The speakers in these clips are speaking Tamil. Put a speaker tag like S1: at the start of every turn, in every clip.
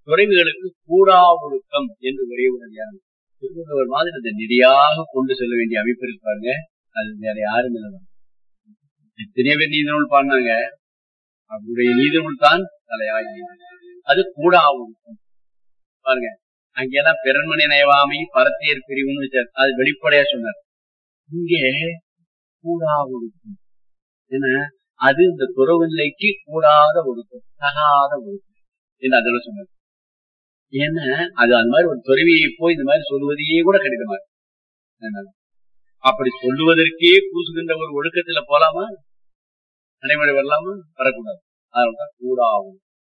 S1: துறைவுகளுக்கு கூடா ஒழுக்கம் என்று உரையுடையார் திருவள்ளுவர் மாதிரி அந்த நெறியாக கொண்டு செல்ல வேண்டிய அமைப்பு இருக்கு பாருங்க அது வேற யாரும் இல்லை எத்தனையோ பேர் நீதி நூல் பாடினாங்க அவருடைய நீதி நூல் தான் தலையாகி அது கூடா ஒழுக்கம் பாருங்க அங்கெல்லாம் பிறன்மணி நயவாமை பரத்தியர் பிரிவுன்னு வச்சார் அது வெளிப்படையா சொன்னார் இங்கே கூடா ஒழுக்கம் ஏன்னா அது இந்த துறவு நிலைக்கு கூடாத ஒழுக்கம் தகாத ஒழுக்கம் என்று அதில் சொன்னார் ஏன்னா அது அந்த மாதிரி ஒரு துறவியை போய் இந்த மாதிரி சொல்லுவதையே கூட கடிதமா இருக்கு. அப்படி சொல்லுவதற்கே பூசுகின்ற ஒரு ஒழுக்கத்துல போலாமா நடைமுறை வரலாமா வரக்கூடாது அதனால்தான் கூடாகும்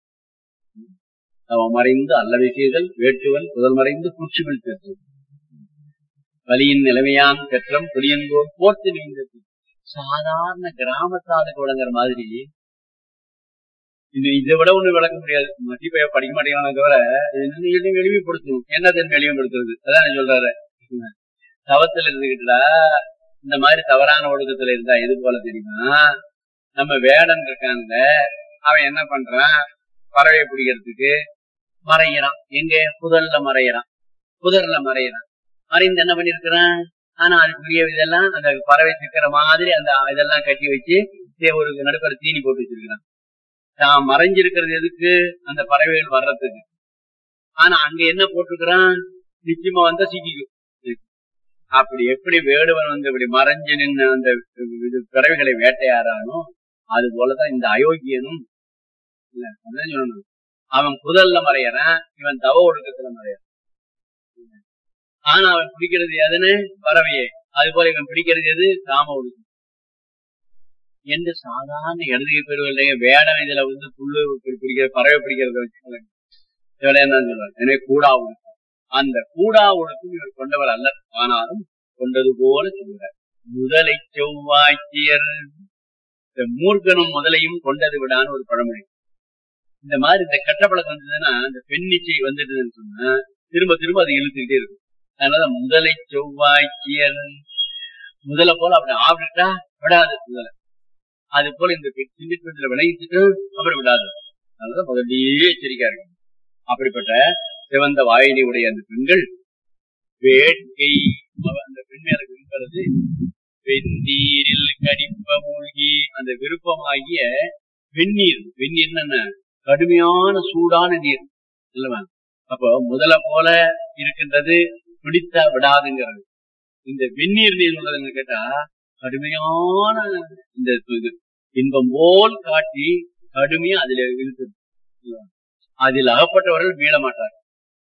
S1: அவன் மறைந்து அல்லவை செய்தல் வேட்டுவன் புதல் மறைந்து குச்சிகள் பெற்றது வலியின் நிலைமையான் பெற்றம் புளியங்கோல் போர்த்து நீந்தது சாதாரண கிராமத்தாளுக்கு விளங்குற மாதிரி இது இதை விட ஒண்ணு விளக்க முடியாது மதிப்பைய படிக்க மாட்டேங்கிறான தவிர இது இன்னும் எளிமைப்படுத்தணும் என்னதன் எளிமைப்படுத்துறது அதான் சொல்றாரு தவத்துல இருந்துகிட்டுடா இந்த மாதிரி தவறான ஒழுக்கத்துல இருந்தா எது போல தெரியுமா நம்ம வேடன் இருக்காங்க அவன் என்ன பண்றான் பறவையை பிடிக்கிறதுக்கு மறையிறான் எங்க புதல்ல மறையிறான் புதர்ல மறையிறான் மறைந்து என்ன பண்ணிருக்கிறான் ஆனா அதுக்குரிய இதெல்லாம் அந்த பறவை சிக்கிற மாதிரி அந்த இதெல்லாம் கட்டி வச்சு ஒரு நடுப்பற தீனி போட்டு வச்சிருக்கிறான் தான் மறைஞ்சிருக்கிறது எதுக்கு அந்த பறவைகள் வர்றதுக்கு ஆனா அங்க என்ன போட்டிருக்கிறான் நிச்சயமா வந்தா சிக்கிக்கும் அப்படி எப்படி வேடுவன் வந்து இப்படி மறைஞ்சு நின்று அந்த இது பறவைகளை வேட்டையாடானோ அது போலதான் இந்த அயோக்கியனும் இல்ல அதான் சொல்லணும் அவன் புதல்ல மறையறான் இவன் தவ ஒழுக்கத்துல மறையறான் ஆனா அவன் பிடிக்கிறது எதுன்னு பறவையே அது போல இவன் பிடிக்கிறது எது காம ஒழுக்கம் என்று சாதாரண இடதுகை பெறுவதில்லைங்க வேடம் இதுல வந்து புல்லு பிடிக்கிற பறவை பிடிக்கிறத வச்சுக்கோங்க என்னன்னு சொல்றாரு எனவே கூடா ஒழுக்கம் அந்த கூடா ஒழுக்கம் இவர் கொண்டவர் அல்ல ஆனாலும் கொண்டது போல சொல்கிறார் முதலை செவ்வாய்க்கியர் இந்த மூர்க்கனும் முதலையும் கொண்டது விடான்னு ஒரு பழமொழி இந்த மாதிரி இந்த கெட்ட பழக்கம் வந்ததுன்னா இந்த பெண்ணிச்சை வந்துட்டுதுன்னு சொன்னா திரும்ப திரும்ப அது இழுத்துக்கிட்டே இருக்கும் அதனால முதலை செவ்வாய்க்கியர் முதல போல அப்படி ஆபிட்டா விடாது முதல அது போல இந்த சின்ன பெண்ணில விளையிட்டு அப்புறம் விடாது அதனால முதல்லயே எச்சரிக்கா இருக்கு அப்படிப்பட்ட சிவந்த வாயினை உடைய அந்த பெண்கள் வேட்கை அந்த பெண் மேல விரும்புறது வெந்நீரில் கடிப்ப மூழ்கி அந்த விருப்பமாகிய வெந்நீர் வெந்நீர் என்ன கடுமையான சூடான நீர் இல்லவா அப்போ முதல போல இருக்கின்றது பிடித்த விடாதுங்கிறது இந்த வெந்நீர் நீர் உள்ளதுன்னு கேட்டா கடுமையான இந்த இது இன்பம் போல் காட்டி கடுமையா அதுல இருக்குது அதில் அகப்பட்டவர்கள் மீள மாட்டார்கள்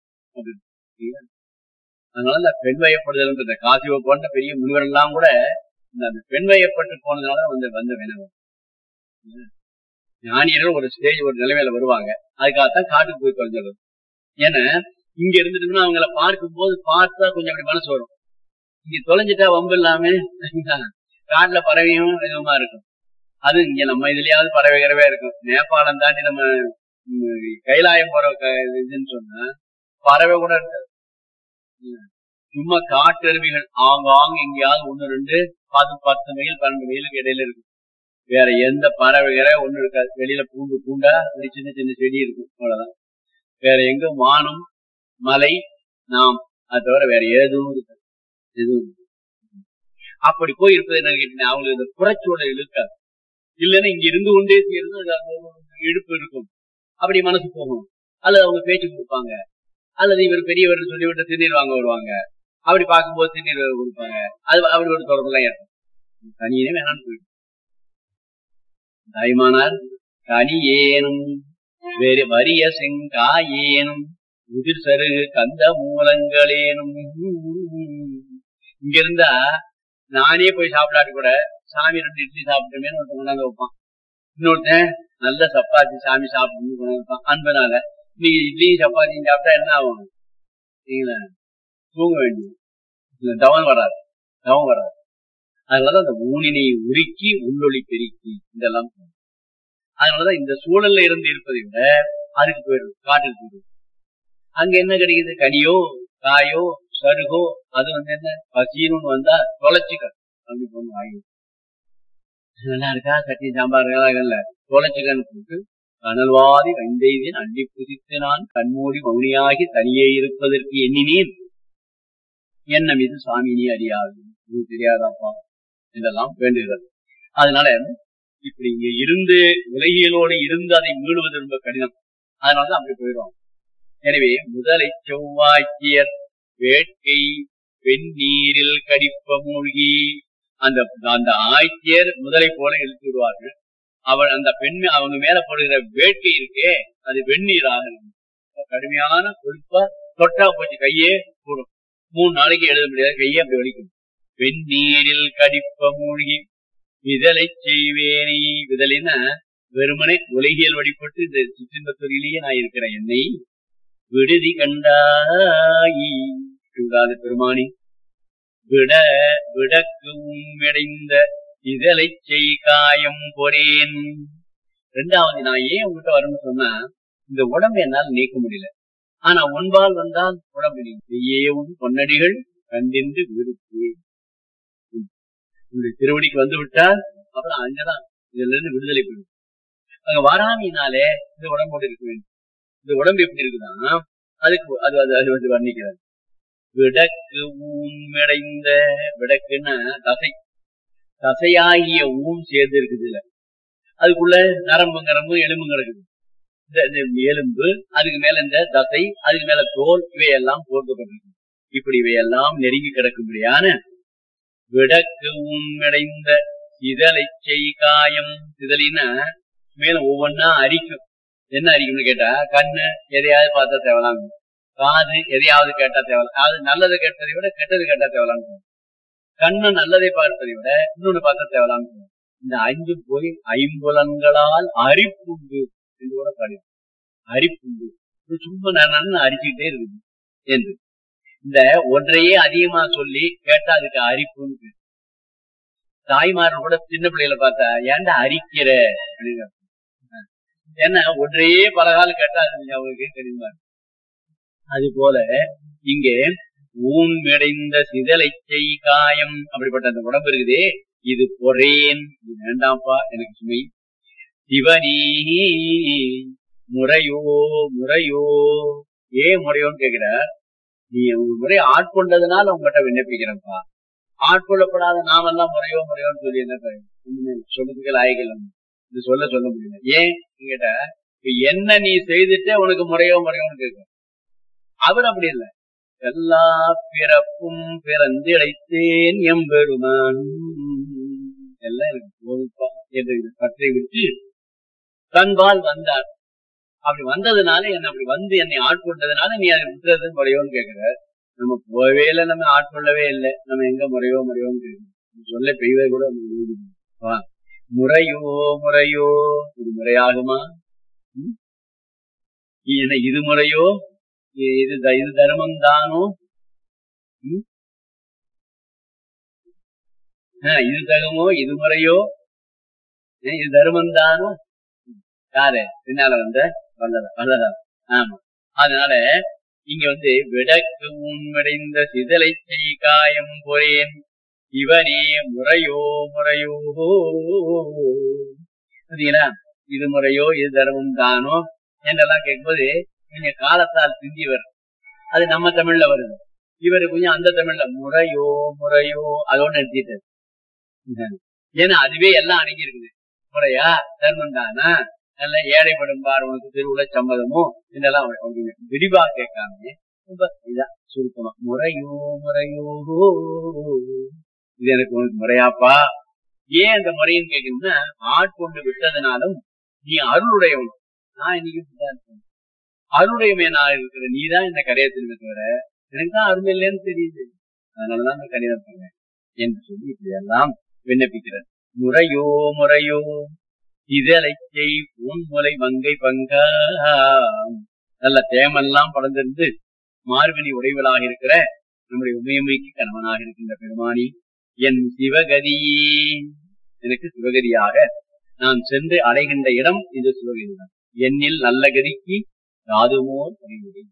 S1: அதனால இந்த பெண் வயப்படுதல் இந்த காசிவ போன்ற பெரிய முனிவர் எல்லாம் கூட இந்த பெண் வயப்பட்டு போனதுனால வந்து வந்த வினவம் ஞானியர்கள் ஒரு ஸ்டேஜ் ஒரு நிலைமையில வருவாங்க அதுக்காகத்தான் காட்டுக்கு போய் தொலைஞ்சிடும் ஏன்னா இங்க இருந்துட்டோம்னா அவங்கள பார்க்கும் போது பார்த்தா கொஞ்சம் அப்படி மனசு வரும் இங்க தொலைஞ்சிட்டா வம்பு இல்லாம காட்டுல பறவையும் இதுமா இருக்கும் அது இங்க நம்ம இதுலயாவது பறவை கிரவே இருக்கும் நேபாளம் தாண்டி நம்ம கைலாயம் போற இதுன்னு சொன்னா பறவை கூட இருக்காது சும்மா காட்டு அருவிகள் ஆங்காங்க எங்கேயாவது ஒண்ணு ரெண்டு பத்து பத்து மைல் பன்னெண்டு மைலுக்கு இடையில இருக்கும் வேற எந்த பறவைகிற ஒண்ணு இருக்காது வெளியில பூண்டு பூண்டா ஒரு சின்ன சின்ன செடி இருக்கும் அவ்வளவுதான் வேற எங்க வானம் மலை நாம் அது தவிர வேற எதுவும் இருக்காது எதுவும் அப்படி போய் இருப்பது என்ன கேட்டீங்கன்னா அவங்களுக்கு இந்த புறச்சூழல் இருக்காது இல்லைன்னா இங்க இருந்து கொண்டே செய்யறது இழுப்பு இருக்கும் அப்படி மனசு போகும் அல்லது அவங்க பேச்சு கொடுப்பாங்க அல்லது இவர் பெரியவர் சொல்லிவிட்டு திருநீர் வாங்க வருவாங்க அப்படி பார்க்கும்போது திருநீர் கொடுப்பாங்க அது அப்படி ஒரு தொடர்புலாம் ஏற்படும் தனியே வேணாம்னு போயிடும் தாய்மானார் கனி ஏனும் வேறு வரிய செங்காயேனும் உதிர் சருகு கந்த மூலங்களேனும் இங்க இருந்தா நானே போய் சாப்பிடாட்டி கூட சாமி ரெண்டு இட்லி சாப்பிட்டோமேனு ஒருத்தன் கொண்டாந்து வைப்பான் இன்னொருத்தன் நல்ல சப்பாத்தி சாமி சாப்பிடணும்னு கொண்டு வைப்பான் அன்பனால நீங்க இட்லியும் சப்பாத்தியும் சாப்பிட்டா என்ன ஆகும் சரிங்களா தூங்க வேண்டியது தவம் வராது தவம் வராது அதனாலதான் அந்த ஊனினை உருக்கி உள்ளொளி பெருக்கி இதெல்லாம் அதனாலதான் இந்த சூழல்ல இருந்து இருப்பதை விட அதுக்கு போயிடும் காட்டுக்கு போயிடும் அங்க என்ன கிடைக்குது கனியோ காயோ சருகோ அது வந்து என்ன பசின்னு வந்தா தொலைச்சிக்க அப்படி போகணும் ஆகிடும் நல்லா இருக்கா சட்னி சாம்பார் இல்ல தொலைச்சிக்கன்னு போட்டு கனல்வாதி கண்டெய்தின் அள்ளி புதித்து நான் கண்மூடி மௌனியாகி தனியே இருப்பதற்கு எண்ணினேன் என்ன மீது சாமி நீ அறியாது இது தெரியாதாப்பா இதெல்லாம் வேண்டுகிறது அதனால இப்படி இங்க இருந்து உலகியலோடு இருந்து அதை மீளுவது ரொம்ப கடினம் அதனாலதான் அப்படி போயிடுவாங்க எனவே முதலை செவ்வாய்க்கியர் வேட்கை வெந்நீரில் கடிப்ப மூழ்கி அந்த அந்த ஆய்ச்சியர் முதலை போல இழுத்து விடுவார்கள் அவள் அந்த பெண் அவங்க மேல போடுகிற வேட்கை இருக்கே அது வெந்நீராக இருக்கும் கடுமையான கொழுப்பா தொட்டா போச்சு கையே கூடும் மூணு நாளைக்கு எழுத முடியாது கையே அப்படி வலிக்கும் வெந்நீரில் கடிப்ப மூழ்கி விதலை செய்வேனே விதலைன்னா வெறுமனே உலகியல் வழிபட்டு இந்த சிற்றின்பத்துறையிலேயே நான் இருக்கிறேன் என்னை விடுதி கண்டாயி விடாத பெருமானி விட விடக்கு உம்மிடைந்த இதழை செய் காயம் பொறேன் ரெண்டாவது நான் ஏன் உங்ககிட்ட வரணும்னு சொன்னா இந்த உடம்பு என்னால் நீக்க முடியல ஆனா ஒன்பால் வந்தால் உடம்பு நீயே உன் பொன்னடிகள் கண்டின்று விருப்பு உங்களுடைய திருவடிக்கு வந்து விட்டால் அப்புறம் அங்கதான் இதுல இருந்து விடுதலை பெறும் அங்க வராமையினாலே இந்த உடம்போடு இருக்க வேண்டும் இந்த உடம்பு எப்படி இருக்குதான் அதுக்கு அது அது அது வந்து வர்ணிக்கிறார் விடக்கு ஊமிடைந்த விடக்குன்னா தசை தசையாகிய ஊம் சேர்ந்து இருக்குது இல்ல அதுக்குள்ள நரம்பு நரம்பு எலும்பு கிடக்குது இந்த எலும்பு அதுக்கு மேல இந்த தசை அதுக்கு மேல தோல் இவையெல்லாம் போர்க்கப்பட்டிருக்கு இப்படி இவையெல்லாம் நெருங்கி கிடக்கும்படியான விடக்கு உண்மைடைந்த இதழை செய் காயம் இதழின்னா மேல ஒவ்வொன்னா அரிக்கும் என்ன அரிக்கும்னு கேட்டா கண்ணு எதையாவது பார்த்தா தேவலாங்க காது எதையாவது கேட்டா தேவலாம் அது நல்லது கேட்டதை விட கெட்டது கேட்டா தேவலாங்க கண்ணு நல்லதை பார்ப்பதை விட இன்னொன்னு பார்த்தா தேவலாங்க இந்த அஞ்சு போய் ஐம்புலன்களால் அரிப்புண்டு என்று கூட பாடி அரிப்புண்டு சும்மா நான் அரிச்சுக்கிட்டே இருக்குது என்று இந்த ஒன்றையே அதிகமா சொல்லி கேட்டா அதுக்கு அரிப்புன்னு தாய்மார்கள் கூட சின்ன பிள்ளைகளை பார்த்தா ஏன்டா அரிக்கிற அப்படின்னு ஏன்னா ஒன்றையே பல காலம் கேட்டா அது அவங்களுக்கு தெரியுமா அது போல இங்கே ஊன் மிடைந்த சிதலை செய் காயம் அப்படிப்பட்ட அந்த உடம்பு இருக்குதே இது பொறேன் இது வேண்டாம்ப்பா எனக்கு சுமை சிவனி முறையோ முறையோ ஏன் முறையோன்னு கேக்குற நீ ஒரு முறை ஆட்கொண்டதுனால உங்ககிட்ட விண்ணப்பிக்கிறேன்ப்பா ஆட்கொள்ளப்படாத நாமெல்லாம் முறையோ முறையோன்னு சொல்லி என்ன சொல்றதுக்கு லாயங்கள் இது சொல்ல சொல்ல முடியல ஏன் கேட்ட இப்ப என்ன நீ செய்துட்டு உனக்கு முறையோ முறையோன்னு கேட்க அவர் அப்படி இல்லை எல்லா பிறப்பும் பிறந்து இழைத்தேன் எம்பெருமான் எல்லாம் எனக்கு போதுப்பா என்று பற்றை விட்டு தன்பால் வந்தார் அப்படி வந்ததுனால என்ன அப்படி வந்து என்னை ஆட்கொண்டதுனால நீ அதை விட்டுறது முறையோன்னு கேட்கிற நம்ம போகவே இல்லை நம்ம ஆட்கொள்ளவே இல்லை நம்ம எங்க முறையோ முறையோன்னு கேட்கிறோம் சொல்ல பெய்வதை கூட வா முறையோ முறையோ இது முறையாகுமா என்ன இது முறையோ இது இது தர்மம் தானோ இது தகுமோ இது முறையோ இது தர்மம் தானோ யாரு பின்னால வந்த வல்லதா வல்லதா ஆமா அதனால இங்க வந்து விடக்கு உண்மடைந்த சிதலை செய் காயம் பொறேன் இவனே முறையோ முறையோ சரிங்களா இது முறையோ இது தர்மம் தானோ என்றெல்லாம் கேட்கும்போது நீங்க காலத்தால் சிந்திவர் அது நம்ம தமிழ்ல வருது இவரு கொஞ்சம் அந்த தமிழ்ல முறையோ முறையோ அதோட நிறுத்திட்டு ஏன்னா அதுவே எல்லாம் அடங்கி இருக்குது முறையா தர்மம் தானா நல்ல ஏழைப்படும் பார் உனக்கு திருவுள்ள சம்மதமோ இதெல்லாம் விரிவா கேட்காம ரொம்ப இதா சுருக்கமா முறையோ முறையோ இது எனக்கு உனக்கு முறையாப்பா ஏன் அந்த முறைன்னு கேட்கணும்னா ஆட்கொண்டு விட்டதுனாலும் நீ அருளுடையவன் நான் இன்னைக்கு அருளுடையமே நான் இருக்கிற நீ தான் இந்த கரையத்திற்கு தவிர எனக்கு தான் அருள் இல்லைன்னு தெரியுது அதனாலதான் இந்த கடிதம் பண்ணேன் என்று சொல்லி இப்படி எல்லாம் விண்ணப்பிக்கிறார் முறையோ முறையோ இதழை செய் பூன்முலை மங்கை பங்கா நல்ல தேமெல்லாம் படர்ந்திருந்து மார்கனி உடைவலாக இருக்கிற நம்முடைய உமையமைக்கு கணவனாக இருக்கின்ற பெருமானி என் சிவகதியே எனக்கு சிவகதியாக நான் சென்று அடைகின்ற இடம் இந்த சிவகதி தான் என்னில் நல்ல கதிக்கு யாதுமோ அறிவுரை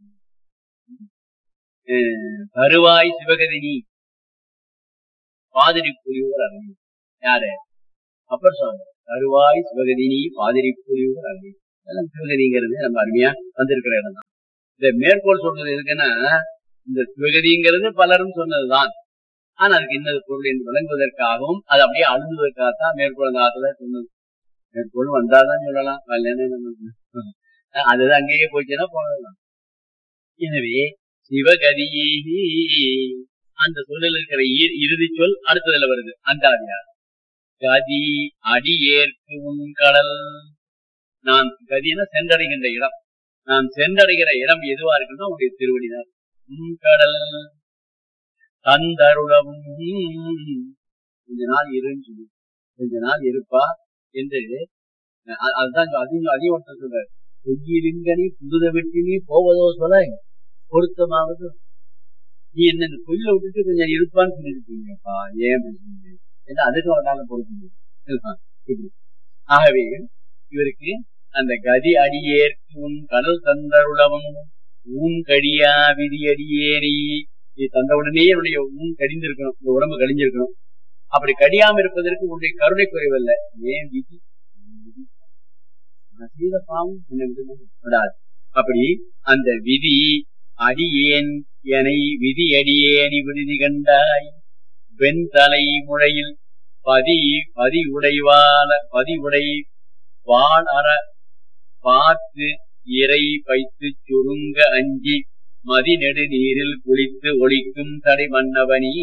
S1: கருவாய் சிவகதினி பாதிரி புலியூர் அரணி யாரு அப்பர் சுவாமி கருவாய் சிவகதினி பாதிரி புலியூர் அரணி அதெல்லாம் சிவகதிங்கிறது நம்ம அருமையா வந்திருக்கிற இடம் தான் இந்த மேற்கோள் சொல்றது எதுக்குன்னா இந்த சிவகதிங்கிறது பலரும் சொன்னதுதான் ஆனா அதுக்கு இன்னது பொருள் என்று விளங்குவதற்காகவும் அது அப்படியே அழுந்துவதற்காகத்தான் மேற்கோள் அந்த ஆத்துல சொன்னது மேற்கோள் வந்தாதான் சொல்லலாம் வரலன்னு நம்ம அதுதான் அங்கேயே போச்சுன்னா போனதுதான் எனவே சிவகதியே அந்த சொல்லில் இருக்கிற இ- இறுதி சொல் அடுத்ததுல வருது அந்தாதியார் கதி அடியேற்கு உன் கடல் நான் கதினா சென்றடைகின்ற இடம் நான் சென்றடைகிற இடம் எதுவா இருக்குன்னா உடைய திருவடிதான் உன் கடல் தந்தருளவும் கொஞ்ச நாள் இருன்னு சொல்லி கொஞ்ச நாள் இருப்பா என்று அ- அதுதான் சொ- அதையும் அதையும் ஒருத்தர் சொல்றாரு பொய்யிலிங்கனி புதுத வெட்டினி போவதோ சொல்ல பொருத்தமாவது நீ என்ன இந்த பொய்யில விட்டுட்டு கொஞ்சம் இருப்பான்னு சொல்லிட்டு இருக்கீங்கப்பா ஏன் அப்படி சொன்னீங்க? ஏன்னா அதுக்கு ஒரு நாள் பொறுக்க முடியும் இதுதான். இப்படி. ஆகவே இவருக்கு அந்த கதி அடியேற்கு உன் கடல் தந்தருளவன் ஊன் கடியா விதி அடியேறி நீ தந்த உடனே என்னுடைய ஊன் கடிந்திருக்கணும் இந்த உடம்பு கடிஞ்சிருக்கணும் அப்படி கடியாம இருப்பதற்கு உன்னுடைய கருணை குறைவல்ல ஏன் விதி விதி. நான் செய்த பாவம் என்னை விட்டு விடாது அப்படி அந்த விதி அடியேன் எனை விதி அடியேனி விடுதி கண்டாய் வெண்தலை முழையில் பதி பதி உடைவான பதி உடை வான் அற பார்த்து இறை பைத்து சுருங்க அஞ்சி மதி நெடு நீரில் குளித்து ஒளிக்கும் தடை மன்னவனி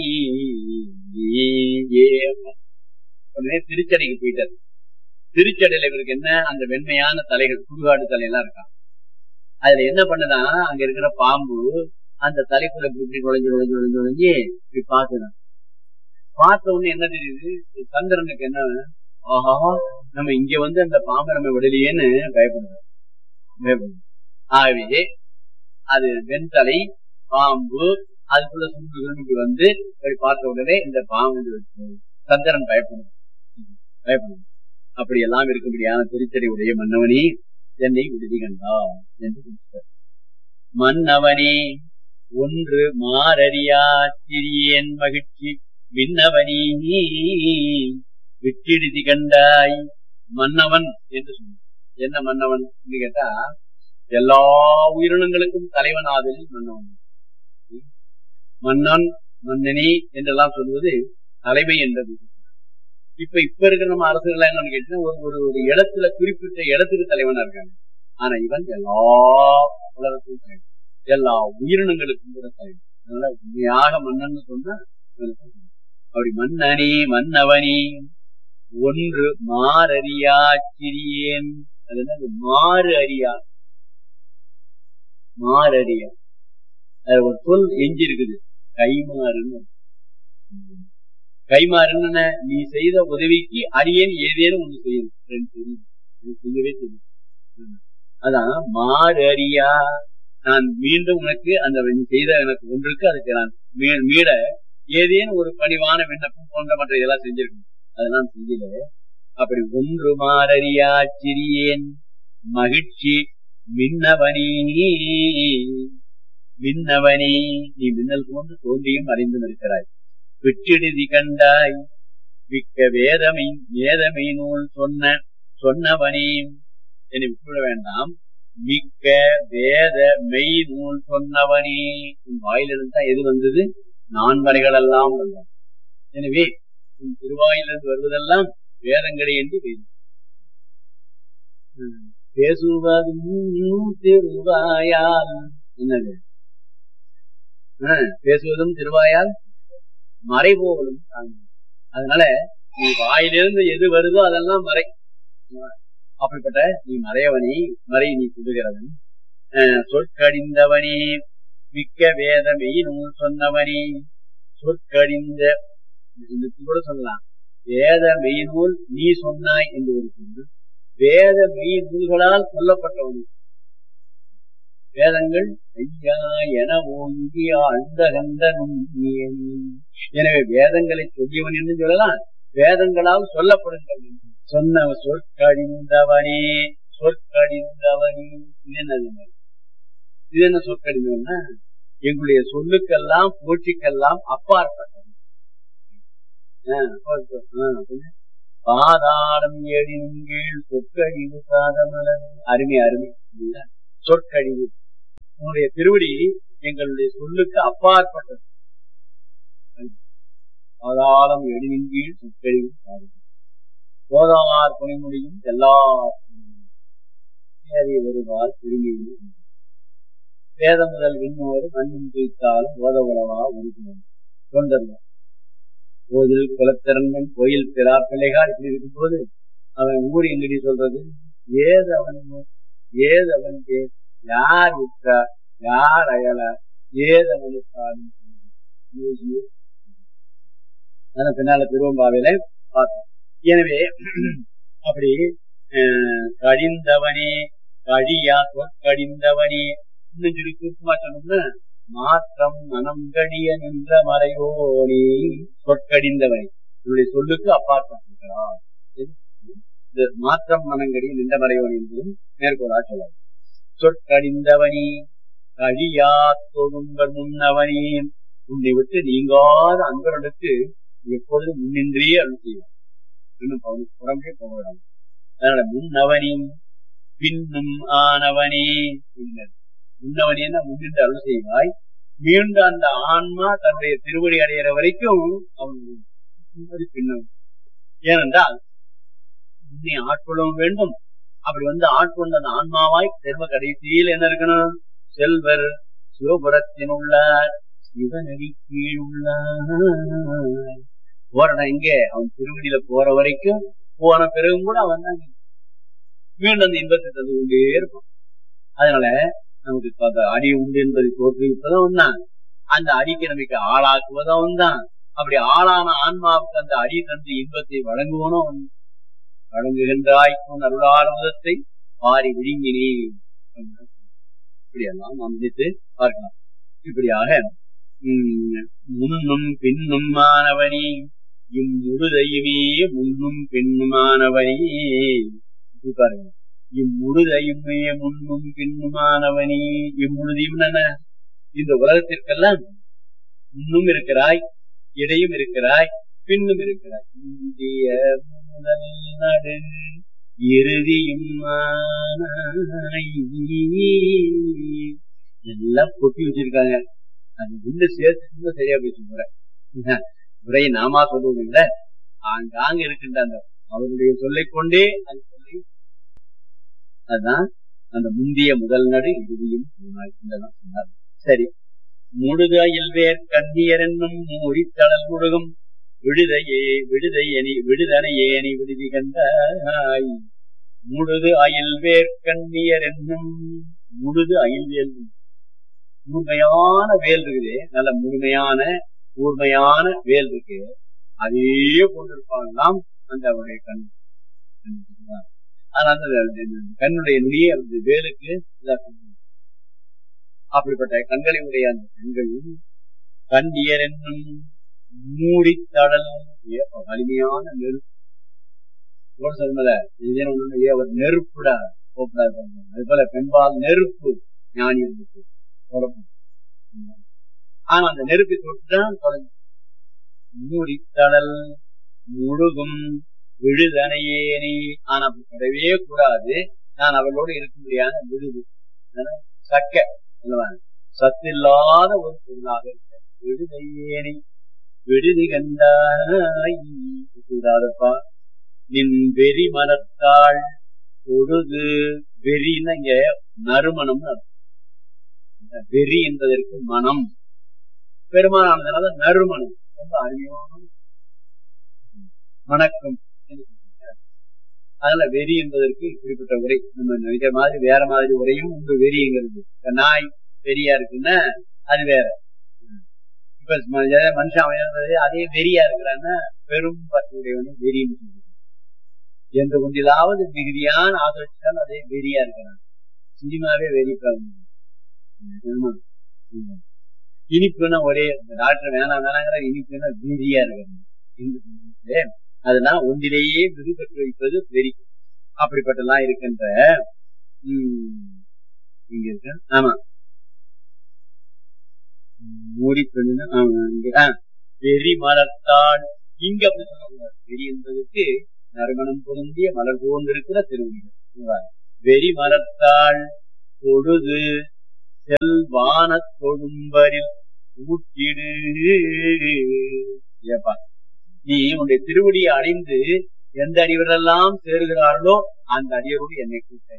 S1: உடனே திருச்சடைக்கு போயிட்டாரு திருச்சடையில இவருக்கு என்ன அந்த வெண்மையான தலைகள் சுடுகாடு தலையெல்லாம் இருக்கான் அதுல என்ன பண்ணுனா அங்க இருக்கிற பாம்பு அந்த தலைக்குள்ள இப்படி இப்படி நுழைஞ்சு நுழைஞ்சு நுழைஞ்சு நுழைஞ்சு இப்படி பாத்துதான் பார்த்த உடனே என்ன தெரியுது சந்திரனுக்கு என்ன ஆஹா நம்ம இங்க வந்து அந்த பாம்பை நம்ம விடலையேன்னு பயப்படுறோம் பயப்படுறோம். ஆகவே அது வெண்தலை பாம்பு அதுக்குள்ள சுண்டுகள் இப்படி வந்து இப்படி பார்த்த உடனே இந்த பாம்பு இது வச்சு சந்திரன் பயப்படும் பயப்படும் அப்படி எல்லாம் இருக்கும்படியான திருச்சடை உடைய மன்னவனே என்னை விடுதி கண்டா என்று குறிப்பிட்டார். மன்னவனே ஒன்று மாறறியா சிறியேன் மகிழ்ச்சி விண்ணவனே விட்டிடுதி கண்டாய் மன்னவன் என்று சொன்னார் என்ன மன்னவன் என்று கேட்டா எல்லா உயிரினங்களுக்கும் தலைவன் ஆதலில் மன்னவன் மன்னன் மன்னனே என்றெல்லாம் சொல்வது தலைமை என்றது இப்ப இப்ப இருக்கிற நம்ம அரசுகள் என்னன்னு கேட்டீங்கன்னா ஒரு ஒரு ஒரு இடத்துல குறிப்பிட்ட இடத்துக்கு தலைவனா இருக்காங்க ஆனா இவன் எல்லா உலகத்துக்கும் தலைவன் எல்லா உயிரினங்களுக்கும் கூட தலைவன் அதனால உண்மையாக மன்னன் சொன்னா இவன் தலைவன். அப்படி மன்னனே மன்னவனே ஒன்று மாறறியா சிறியேன் அது என்னது மாறு அறியா மாறறியா அது ஒரு சொல் எஞ்சி இருக்குது கைமாறுன்னு கைமாறுன்னு என்ன? நீ செய்த உதவிக்கு அடியேன் ஏதேனும் ஒண்ணு செய்யணும் எனக்கு தெரியும் எனக்கு செய்யவே தெரியும் ம். அதான் மாறு அறியா நான் மீண்டும் உனக்கு அந்த நீ செய்த எனக்கு ஒன்றுக்கு அதுக்கு நான் மீ- மீட ஏதேனும் ஒரு பணிவான விண்ணப்பம் போன்ற மற்ற இதெல்லாம் செஞ்சிருக்கணும் அதெல்லாம் செய்யல அப்படி ஒன்று மாறறியா சிறியேன் மகிழ்ச்சி மின்னவனே மின்னவனே நீ மின்னல் போன்று தோன்றியும் அறிந்தும் இருக்கிறாய் விட்டிடுதி கண்டாய் மிக்க வேதமை வேதமை நூல் சொன்ன சொன்னவனே என்னை விட்டுவிட வேண்டாம் மிக்க வேத மெய் நூல் சொன்னவனே உன் வாயிலிருந்து தான் எது வந்தது நான்மறைகள் எல்லாம் வந்தன எனவே உன் திருவாயிலிருந்து வருவதெல்லாம் வேதங்களே என்று பேசு. ம். பேசுவதும் திருவாயால் என்னது ஆ, பேசுவதும் திருவாயால் மறைபோவதும் தாங்கும். அதனால நீ வாயிலிருந்து எது வருதோ அதெல்லாம் மறை அப்படிப்பட்ட நீ மறையவனே மறை நீ சொல்லுகிறவன் அஹ், சொற்கடிந்தவனே மிக்க வேதமை நூல் சொன்னவனே சொற்கடிந்த இதுக்கு கூட சொல்லலாம் வேத மெய்நூல் நீ சொன்னாய் என்று ஒரு சொல்லு வேத மெய் நூல்களால் சொல்லப்பட்டவன் வேதங்கள் ஐயா என ஓங்கி ஆழ்ந்த கந்தனும் நீயனே. எனவே வேதங்களை சொல்லியவன் என்று சொல்லலாம் வேதங்களால் சொல்லப்படுங்கள் சொன்ன சொற்கடிந்தவனே சொற்கடிந்தவனே இது என்னது இது என்ன சொற்கடிந்தவன்னா எங்களுடைய சொல்லுக்கெல்லாம் போற்றிக்கெல்லாம் அப்பாற்பட்டவன் ஆ, அப்பா, ஆ, கொஞ்சம். பாதாளம் ஏழின் கீழ் சொற்கழிவு சாதமலர் அருமை அருமை இல்ல? சொற்கழிவு உன்னுடைய திருவடி எங்களுடைய சொல்லுக்கு அப்பாற்பட்டது பாதாளம் எழினின் கீழ் சொற்கழிவு சாதம் போதாவார் புனைமொழியும் எல்லா வருவால் திரும்பி வேத முதல் விண்ணோடு மண்ணும் துய்த்தாலும் ஓத உறவா உறுப்பினர் தொண்டர்கள் கோயில் குலத்திறந்தன் கோயில் பிறா பிள்ளைகள் இப்படி இருக்கும்போது அவன் ஊர் எங்கடி சொல்றது ஏதவன் ஏதவன் பேர் யார் விட்டா யார் அயல ஏதவனுக்காலும் அதன் பின்னால திருவம்பாவில பார்த்தோம் எனவே அப்படி அஹ், கடிந்தவனே கழியா கடிந்தவனே இன்னும் சொல்லி சுருக்கமா சொன்னோம்னா மாற்றம் மனம் கடிய நின்ற மறையோனே சொற்கடிந்தவனை இவருடைய சொல்லுக்கு அப்பாற்பட்டிருக்கிறார் இது மாற்றம் மனங்கடிய நின்ற மறையோன் என்பதும் மேற்கோளா சொல்லலாம் சொற்கடிந்தவனே கழியா தொழுங்கள் முன்னவனே உன்னை விட்டு நீங்காத அன்பர்களுக்கு எப்பொழுது முன்னின்றே அருள் செய்வார் இன்னும் பவுன் புறம்பே போகலாம் அதனால முன்னவனே பின்னும் ஆனவனே பின்னர் முன்னவனே முன்னின்று அருள் செய்வாய் மீண்டும் அந்த ஆன்மா தன்னுடைய திருவடி அடைகிற வரைக்கும் அவன் முன்னாடி பின்னும் ஏனென்றால் உன்னை ஆட்கொள்ளவும் வேண்டும் அப்படி வந்து ஆட்கொண்ட அந்த ஆன்மாவாய் செல்வ கடைசியில் என்ன இருக்கணும் செல்வர் சிவபுரத்தின் உள்ளார் சிவநெறி கீழ் உள்ளார் போறடா இங்கே அவன் திருவடியில போற வரைக்கும் போன பிறகும் கூட அவன் தான் மீண்டும் அந்த இன்பத்தை தந்து கொண்டே இருப்பான் அதனால நமக்கு இப்ப அந்த அடி உண்டு என்பதை தோற்றுவிப்பதும் தான் அந்த அடிக்கு நமக்கு ஆளாக்குவதும் தான் அப்படி ஆளான ஆன்மாவுக்கு அந்த அடி தந்து இன்பத்தை வழங்குவனும் அவன் வழங்குகின்றாய்க்கும் அருளாளுதத்தை மாறி விழுங்கினே இப்படியெல்லாம் நாம் நினைத்து பார்க்கலாம் இப்படியாக உம், முன்னும் பின்னும் மாணவனே இம்முழுதையுமே முன்னும் பின்னுமானவனே இப்படி பாருங்க இம்முழுதையுமே முன்னும் பின்னுமானவனே இம்முழுதியும் என்ன இந்த உலகத்திற்கெல்லாம் முன்னும் இருக்கிறாய் இடையும் இருக்கிறாய் பின்னும் இருக்கிறாய் இந்திய முதல் நடு இறுதியும் ஆனாய். எல்லாம் கொட்டி வச்சிருக்காங்க அது ரெண்டு சேர்த்து சரியா போயிட்டு போறேன் உரையை நாமா சொல்லுவோம் இல்ல ஆங்காங்க இருக்கின்ற அந்த அவருடைய சொல்லைக் கொண்டே அந்த சொல்லி அதுதான் அந்த முந்திய முதல் நடு இறுதியும் சொன்னார் என்றெல்லாம் சொன்னார் சரி முழுதையில் வேர் கண்ணியர் என்னும் மூடித்தளல் முழுகும் விடுதையே விடுதையணி விடுதனை ஏணி விடுதி கண்டாய் முழுது அயில் வேர் கண்ணியர் என்னும் முழுது அயில் வேல் முழுமையான வேல் இருக்குது நல்ல முழுமையான கூர்மையான வேல் இருக்கு அதே கொண்டிருப்பாங்களாம் அந்த அவருடைய கண் ஆனா அந்த கண்ணுடைய நுனியே அந்த வேலுக்கு இதா சொல்லுவாங்க. அப்படிப்பட்ட கண்களை உடைய அந்த கண்கள் கண்ணியர் என்னும் மூடித்தடல் ஏ, வலிமையான நெருப்பு கூட சொல்லுமல இதே ஒண்ணு ஏ அவர் நெருப்புடா கூப்பிடாது அது போல பெண்பால் நெருப்பு ஞானி இருந்துச்சு தொடரும். ஆனா அந்த நெருப்பை தொட்டுதான் தொடங்கும் மூடித்தடல் முழுகும் விழுதனையேனி ஆனா அப்படி தொடவே கூடாது நான் அவளோடு இருக்க முடியாத விழுது அதனால சக்க அல்லவா? சத்தில்லாத ஒரு பொருளாக இருக்க விடுதையேனி விடுதி கண்டாய் கூடாதப்பா நின் வெறி மனத்தாள் பொழுது வெறின்னு இங்க நறுமணம் வெறி என்பதற்கு மனம் பெருமானானதுனால நறுமணம் ரொம்ப அருமையான வணக்கம் அதனால வெறி என்பதற்கு இப்படிப்பட்ட உரை நம்ம நினைக்கிற மாதிரி வேற மாதிரி உரையும் உங்க வெறிங்கிறது இப்ப நாய் வெறியா இருக்குன்னா அது வேற இப்ப ம- மனுஷன் அவன் இருந்தது அதே வெறியா இருக்கிறான்னா பெரும் பற்றுடையவனு வெறின்னு சொல்லுது எந்த ஒன்றிலாவது மிகுதியான ஆதரிச்சுதான் அதே வெறியா இருக்கிறான் சினிமாவே வெறிப்பாங்க இனிப்புன்னா ஒரே இந்த டாக்டர் வேணாம் வேணாங்கிற இனிப்புன்னா வெறியா இருக்கிறாங்க அதெல்லாம் ஒன்றிலேயே விருப்பெற்று வைப்பது வெறி அப்படிப்பட்டெல்லாம் இருக்கின்ற உம், இங்க இருக்க ஆமா மூடி பெண்ணு ஆமா இங்க ஆ, வெறி மலர்த்தாள் இங்க அப்படி சொல்லக்கூடாது வெறி என்பதற்கு நறுமணம் பொருந்திய மலர் போன்றிருக்கிற திருவடிகள் வெறி மரத்தாள் தொழுது செல்வான தொழும்பரில் ஊட்டிடு ஏப்பா நீ உன்னுடைய திருவடியை அடைந்து எந்த அடிவரெல்லாம் சேருகிறார்களோ அந்த அடியரோடு என்னை கூட்ட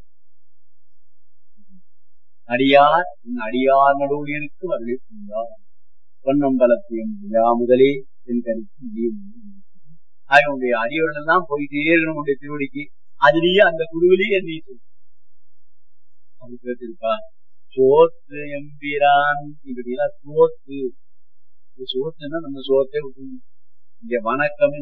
S1: அடியார் உன் அடியார் நடுவில் இருக்கும் அவர்கள் செய்தார் பொன்னம்பலத்தையும் விழா முதலே என் கருத்து ஆக உன்னுடைய அடியவர்கள் எல்லாம் போயிட்டே இருக்கணும் உன்னுடைய திருவடிக்கு அதுலயே அந்த குழுவிலேயே என்னை சொல்லு அப்படி கேட்டிருப்பா சோத்து எம்பிரான் இப்படிலாம் சோத்து சோத்துன்னா நம்ம சோத்தை விட்டுணும் இங்க வணக்கம்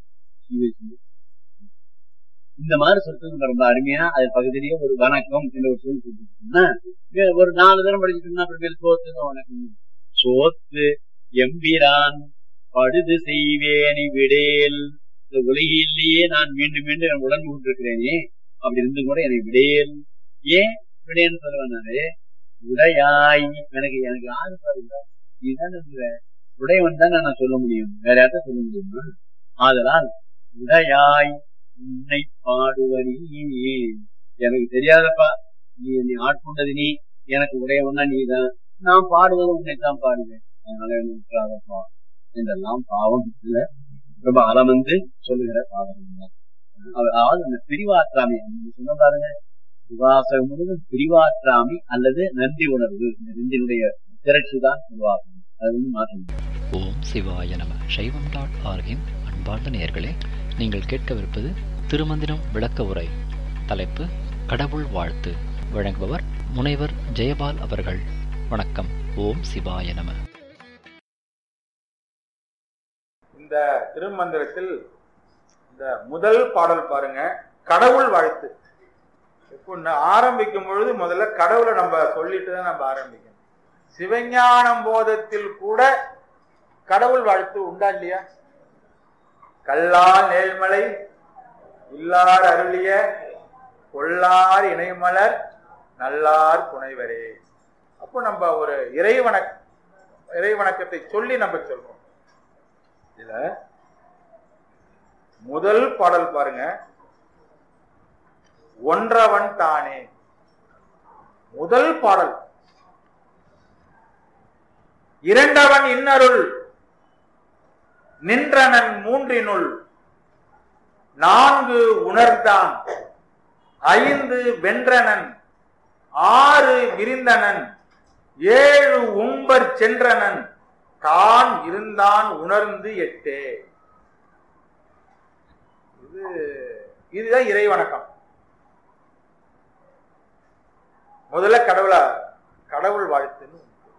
S1: இந்த மாதிரி சொல்றது ரொம்ப அருமையா அது பகுதியிலேயே ஒரு வணக்கம் என்ற ஒரு சொல் சொல்லிட்டு ஒரு நாலு தரம் படிச்சுட்டோம்னா அப்புறம் சோத்து வணக்கம் சோத்து எம்பிரான் படுது செய்வேனி விடேல் இந்த உலகிலேயே நான் மீண்டும் மீண்டும் என் உடன் கொண்டிருக்கிறேனே அப்படி இருந்து கூட என்னை விடேல் ஏன் விடேன்னு சொல்லுவேன்னாரு உடையாய் எனக்கு எனக்கு யாரு பாருங்க நீதான் உடையவன் தான் நான் சொல்ல முடியும் வேற யார்ட்ட சொல்ல முடியுமா ஆதலால் உடையாய் உன்னை பாடுவனி எனக்கு தெரியாதப்பா நீ என்னை ஆட்கொண்டது நீ எனக்கு உடையவனா நீதான் நான் பாடுவது உன்னைத்தான் பாடுவேன் அதனால என்ன விட்டுறாதப்பா என்றெல்லாம் பாவம் இல்ல ரொம்ப அலமந்து சொல்லுகிற பாவம் அதாவது அந்த பிரிவாற்றாமை சொன்ன பாருங்க விவாசகம் முழுவதும் பிரிவாற்றாமை அல்லது நன்றி உணர்வு இந்த ரெண்டினுடைய திரட்சி தான் உருவாகும் அது வந்து மாற்றம்
S2: ஓம் சிவாய நம சைவம் டாட் ஆர்கின் அன்பார்ந்த நேயர்களே நீங்கள் கேட்கவிருப்பது திருமந்திரம் விளக்க உரை தலைப்பு கடவுள் வாழ்த்து வழங்குபவர் முனைவர் ஜெயபால் அவர்கள் வணக்கம் ஓம் சிவாய நம
S3: இந்த திருமந்திரத்தில் இந்த முதல் பாடல் பாருங்க கடவுள் வாழ்த்து இப்போ ஆரம்பிக்கும் பொழுது முதல்ல கடவுளை நம்ம சொல்லிட்டு தான் நம்ம ஆரம்பிக்கணும் சிவஞானம் போதத்தில் கூட கடவுள் வாழ்த்து உண்டா இல்லையா கல்லால் நேர்மலை இல்லார் அருளிய கொள்ளார் இணைமலர் நல்லார் புனைவரே அப்போ நம்ம ஒரு இறைவணக் இறைவணக்கத்தை சொல்லி நம்ம சொல்றோம் இதுல முதல் பாடல் பாருங்க ஒன்றவன் தானே முதல் பாடல் இரண்டவன் இன்னருள் நின்றனன் மூன்றினுள் நான்கு உணர்ந்தான் ஐந்து வென்றனன் ஆறு விரிந்தனன் ஏழு உம்பர் சென்றனன் தான் இருந்தான் உணர்ந்து எட்டே இது இதுதான் இறை வணக்கம் முதல்ல கடவுளா கடவுள் வாழ்த்துன்னு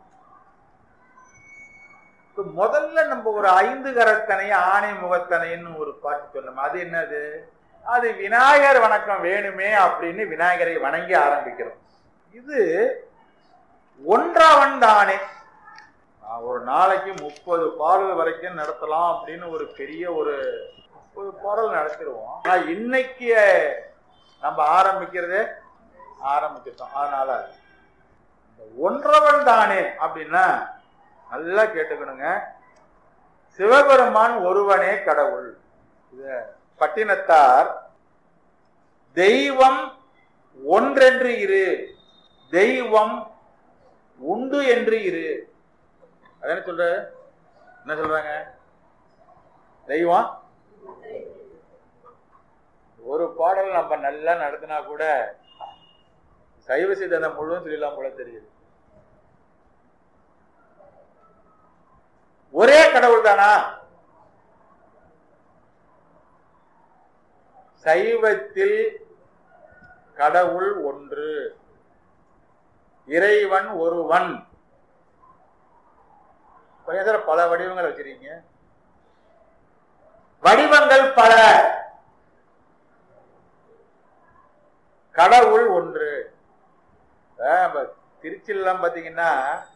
S3: முதல்ல நம்ம ஒரு ஐந்து கரத்தனை ஆணை முகத்தனைன்னு ஒரு பாட்டு சொன்னோம் அது என்னது அது விநாயகர் வணக்கம் வேணுமே அப்படின்னு விநாயகரை வணங்கி ஆரம்பிக்கிறோம் இது ஒன்றாவன் தானே ஒரு நாளைக்கு முப்பது பாடல் வரைக்கும் நடத்தலாம் அப்படின்னு ஒரு பெரிய ஒரு முப்பது பாடல் நடத்திடுவோம் ஆனா இன்னைக்கு நம்ம ஆரம்பிக்கிறதே ஆரம்பிச்சிட்டோம் அதனால ஒன்றவன் தானே அப்படின்னா நல்லா கேட்டுக்கணுங்க சிவபெருமான் ஒருவனே கடவுள் இத பட்டினத்தார் தெய்வம் ஒன்றென்று இரு தெய்வம் உண்டு என்று இரு அதான சொல்ற என்ன சொல்றாங்க தெய்வம் ஒரு பாடல் நம்ம நல்லா நடத்தினா கூட சைவ சித்தாந்தம் முழுவதும் சொல்லலாம் போல தெரியுது ஒரே கடவுள் தானா சைவத்தில் கடவுள் ஒன்று இறைவன் ஒருவன் பல வடிவங்கள் வச்சிருக்கீங்க வடிவங்கள் பல கடவுள் ஒன்று திருச்சிலாம் பாத்தீங்கன்னா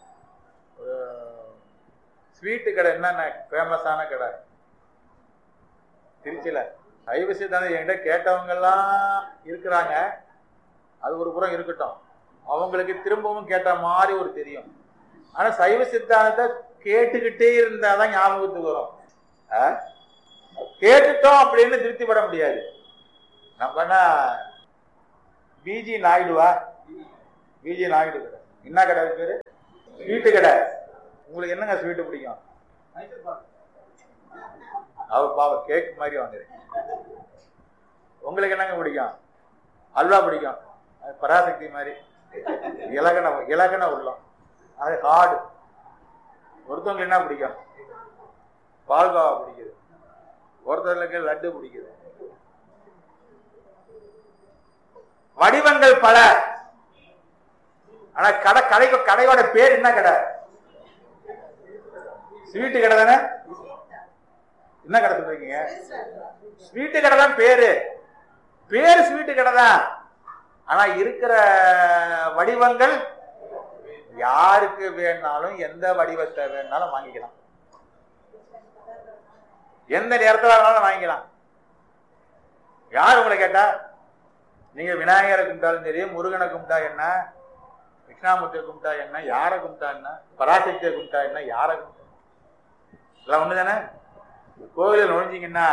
S3: ஸ்வீட்டு கடை என்னென்ன ஃபேமஸான கடை திருச்சியில சைவ சித்தாந்தம் என்கிட்ட கேட்டவங்க எல்லாம் இருக்கிறாங்க அது ஒரு புறம் இருக்கட்டும் அவங்களுக்கு திரும்பவும் கேட்ட மாதிரி ஒரு தெரியும் ஆனா சைவ சித்தாந்தத்தை கேட்டுக்கிட்டே இருந்தாதான் ஞாபகத்துக்கு வரும் கேட்டுட்டோம் அப்படின்னு திருப்தி பட முடியாது நம்ம என்ன பிஜி நாயுடுவா பிஜி நாயுடு கடை என்ன கடை அது பேரு ஸ்வீட்டு கடை உங்களுக்கு என்னங்க ஸ்வீட்டு பிடிக்கும் அவர் பாவம் கேக் மாதிரி வாங்குறேன் உங்களுக்கு என்னங்க பிடிக்கும் அல்வா பிடிக்கும் அது பராசக்தி மாதிரி இலகன இலகன உள்ளம் அது ஹார்டு ஒருத்தவங்களுக்கு என்ன பிடிக்கும் பால்கோவா பிடிக்குது ஒருத்தருக்கு லட்டு பிடிக்குது வடிவங்கள் பல ஆனா கடை கடை கடையோட பேர் என்ன கடை ஸ்வீட்டு கடை தானே என்ன கடை சொல்றீங்க ஸ்வீட்டு கடை தான் பேரு பேரு ஸ்வீட்டு கடை தான் ஆனா இருக்கிற வடிவங்கள் யாருக்கு வேணாலும் எந்த வடிவத்தை வேணாலும் வாங்கிக்கலாம் எந்த நேரத்துல வேணாலும் வாங்கிக்கலாம் யார் உங்களை கேட்டா நீங்க விநாயகரை கும்பிட்டாலும் சரி முருகனை கும்பிட்டா என்ன கிருஷ்ணாமூர்த்தியை கும்பிட்டா என்ன யாரை கும்பிட்டா என்ன பராசக்தியை கும்பிட்டா என்ன யாரை கும்பிட்டா எல்லாம் ஒண்ணுதானே கோவிலில் நுழைஞ்சீங்கன்னா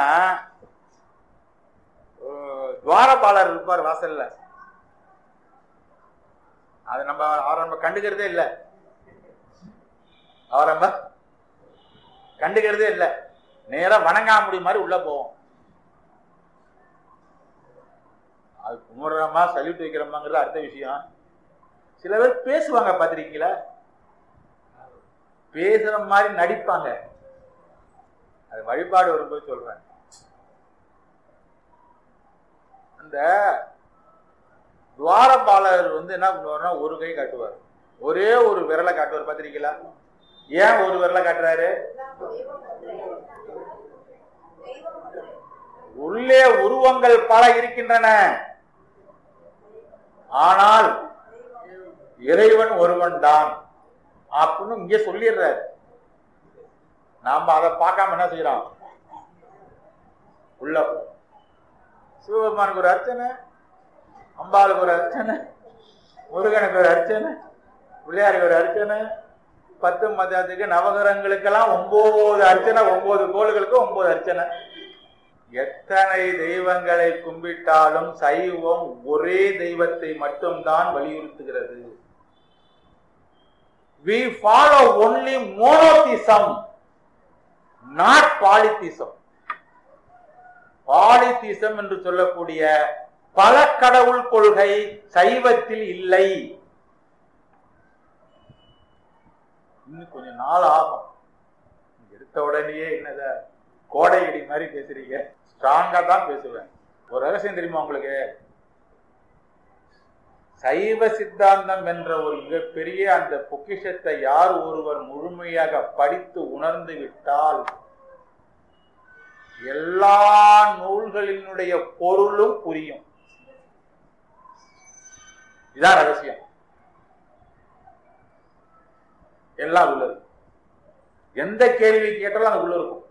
S3: அஹ், துவாரபாலர் இருப்பார் வாசல்ல அது நம்ம அவரை நம்ம கண்டுக்கிறதே இல்லை அவரை நம்ம கண்டுக்கிறதே இல்லை நேரா வணங்காமுடி மாதிரி உள்ள போவோம் அது கும்பிடுறோமா சல்யூட் வைக்கிறோமாங்கிறது அடுத்த விஷயம் சில பேர் பேசுவாங்க பாத்திருக்கீங்களா பேசுற மாதிரி நடிப்பாங்க அது வழிபாடு வரும்போது சொல்றேன் அந்த துவாரபாலர் வந்து என்ன பண்ணுவார்னா ஒரு கை காட்டுவார் ஒரே ஒரு விரலை காட்டுவார் பாத்திருக்கீங்களா ஏன் ஒரு விரலை காட்டுறாரு உள்ளே உருவங்கள் பல இருக்கின்றன ஆனால் இறைவன் ஒருவன் தான் அப்படின்னு இங்க சொல்லிடுறாரு நாம அதை பார்க்காம என்ன செய்யறோம் உள்ள போ சிவபெருமானுக்கு ஒரு அர்ச்சனை அம்பாளுக்கு ஒரு அர்ச்சனை முருகனுக்கு ஒரு அர்ச்சனை பிள்ளையாருக்கு ஒரு அர்ச்சனை பத்து மதத்துக்கு நவகிரகங்களுக்கெல்லாம் ஒன்பது அர்ச்சனை ஒன்பது கோள்களுக்கு ஒன்பது அர்ச்சனை எத்தனை தெய்வங்களை கும்பிட்டாலும் சைவம் ஒரே தெய்வத்தை மட்டும்தான் வலியுறுத்துகிறது we follow only monotheism not polytheism பாலித்திசம் என்று சொல்லக்கூடிய பல கடவுள் கொள்கை சைவத்தில் இல்லை இன்னும் கொஞ்சம் நாள் ஆகும் எடுத்த உடனேயே என்னத கோடை இடி மாதிரி பேசுறீங்க ஸ்ட்ராங்கா தான் பேசுவேன் ஒரு ரகசியம் தெரியுமா உங்களுக்கு சைவ சித்தாந்தம் என்ற ஒரு மிகப்பெரிய அந்த பொக்கிஷத்தை யார் ஒருவர் முழுமையாக படித்து உணர்ந்து விட்டால் எல்லா நூல்களினுடைய பொருளும் புரியும் இதான் ரகசியம் எல்லாம் உள்ளது எந்த கேள்வி கேட்டாலும் அது உள்ள இருக்கும்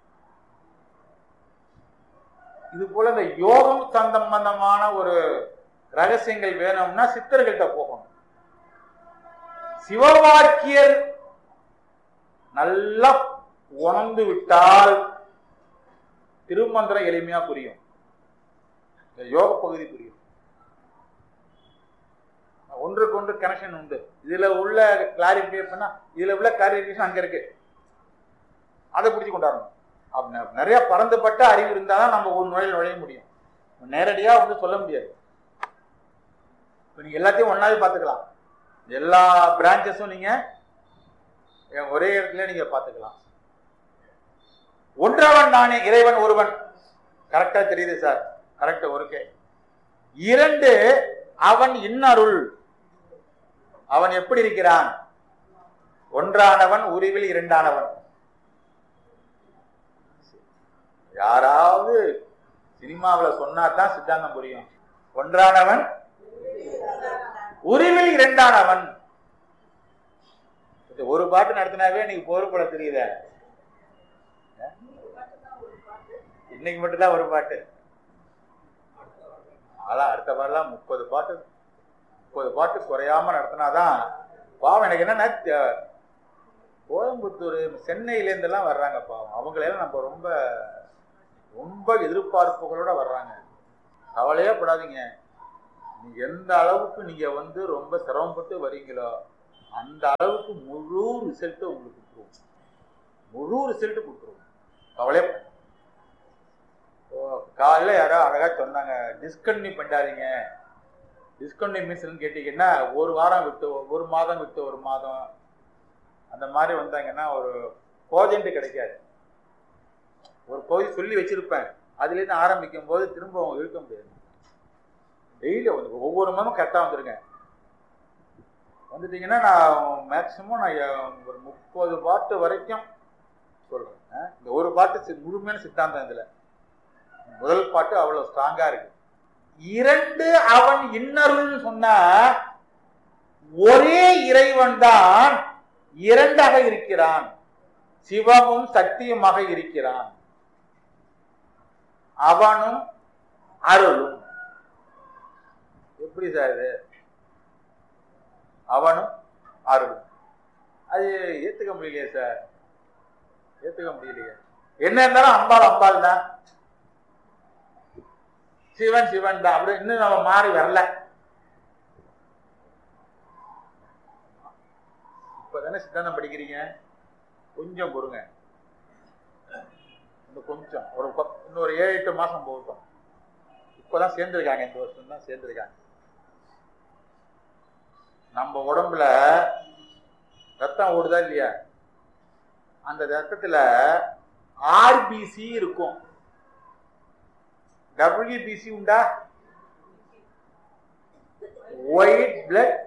S3: இது போல இந்த யோகம் சம்பந்தமான ஒரு ரகசியங்கள் வேணும்னா சித்தர்கள்ட்ட போகணும் சிவவாக்கியர் நல்லா உணர்ந்து விட்டால் திருமந்திரம் எளிமையா புரியும் இந்த யோக பகுதி புரியும் ஒன்றுக்கு ஒன்று கனெக்ஷன் உண்டு இதுல உள்ள கிளாரிபிகேஷன் இதுல உள்ள கிளாரிபிகேஷன் அங்க இருக்கு அதை பிடிச்சு கொண்டாடணும் அப்ப நெ- நிறைய பறந்துபட்ட அறிவு இருந்தாதான் நம்ம ஒரு நுழையில் நுழைய முடியும் நேரடியா வந்து சொல்ல முடியாது இப்ப நீங்க எல்லாத்தையும் ஒன்னாவே பார்த்துக்கலாம் எல்லா பிரான்ச்சஸும் நீங்க எ- ஒரே இடத்துல நீங்க பார்த்துக்கலாம் ஒன்றவன் நானே இறைவன் ஒருவன் கரெக்டா தெரியுது சார் கரெக்ட் ஒருக்கே இரண்டு அவன் இன்னருள் அவன் எப்படி இருக்கிறான் ஒன்றானவன் உருவில் இரண்டானவன் யாராவது சினிமாவுல சொன்னா தான் சித்தாந்தம் புரியும் ஒன்றானவன் உருவில் இரண்டானவன் இது ஒரு பாட்டு நடத்தினாவே நீங்க பொறுப்பட தெரியுத இன்னைக்கு மட்டும்தான் ஒரு பாட்டு அதான் அடுத்த பாடலாம் முப்பது பாட்டு முப்பது பாட்டு குறையாம நடத்தினாதான் பாவம் எனக்கு என்னன்னா த- கோயம்புத்தூர் சென்னையில இருந்தெல்லாம் வர்றாங்க பாவம் அவங்களெல்லாம் நம்ம ரொம்ப ரொம்ப எதிர்பார்ப்புகளோட வர்றாங்க கவலையே படாதீங்க நீங்க எந்த அளவுக்கு நீங்க வந்து ரொம்ப சிரமப்பட்டு வரீங்களோ அந்த அளவுக்கு முழு ரிசல்ட் உங்களுக்கு கொடுத்துருவோம் முழு ரிசல்ட் கொடுத்துருவோம் கவலையே படாதீங்க. ஓ, காலையில யாரோ அழகா சொன்னாங்க டிஸ்கண்டினியூ பண்ணாதீங்க டிஸ்கண்டினியூ மீன்ஸ் கேட்டீங்கன்னா ஒரு வாரம் விட்டு ஒரு மாதம் விட்டு ஒரு மாதம் அந்த மாதிரி வந்தாங்கன்னா ஒரு கோஜெண்ட் கிடைக்காது ஒரு பகுதி சொல்லி வச்சிருப்பேன் அதுலேருந்து ஆரம்பிக்கும் போது திரும்ப அவங்க இழுக்க முடியாது டெய்லி வந்து ஒவ்வொரு மாதமும் கரெக்டாக வந்துருங்க வந்துட்டீங்கன்னா நான் மேக்சிமம் நான் எ- ஒரு முப்பது பாட்டு வரைக்கும் சொல்றேன் இந்த ஒரு பாட்டு சி- முழுமையான சித்தாந்தம் இதுல முதல் பாட்டு அவ்வளவு ஸ்ட்ராங்கா இருக்கு இரண்டு அவன் இன்னருள்னு சொன்னா ஒரே இறைவன் தான் இரண்டாக இருக்கிறான் சிவமும் சக்தியுமாக இருக்கிறான் அவனும் அருளும் எப்படி சார் இது அவனும் அருளும் அது ஏத்துக்க முடியலையே சார் ஏத்துக்க முடியலையே என்ன இருந்தாலும் அம்பாள் அம்பாள் தான் சிவன் சிவன் தான் அப்படி இன்னும் நம்ம மாறி வரல இப்பதானே சித்தாந்தம் படிக்கிறீங்க கொஞ்சம் பொறுங்க இன்னும் கொஞ்சம் ஒரு பத்- இன்னும் ஒரு ஏழு எட்டு மாசம் போகட்டும் இப்பதான் சேர்ந்திருக்காங்க இந்த வருஷம் தான் சேர்ந்திருக்காங்க நம்ம உடம்புல ரத்தம் ஓடுதா இல்லையா அந்த ரத்தத்துல ஆர்பிசி இருக்கும் டபிள்யூபிசி உண்டா ஒயிட் பிளட்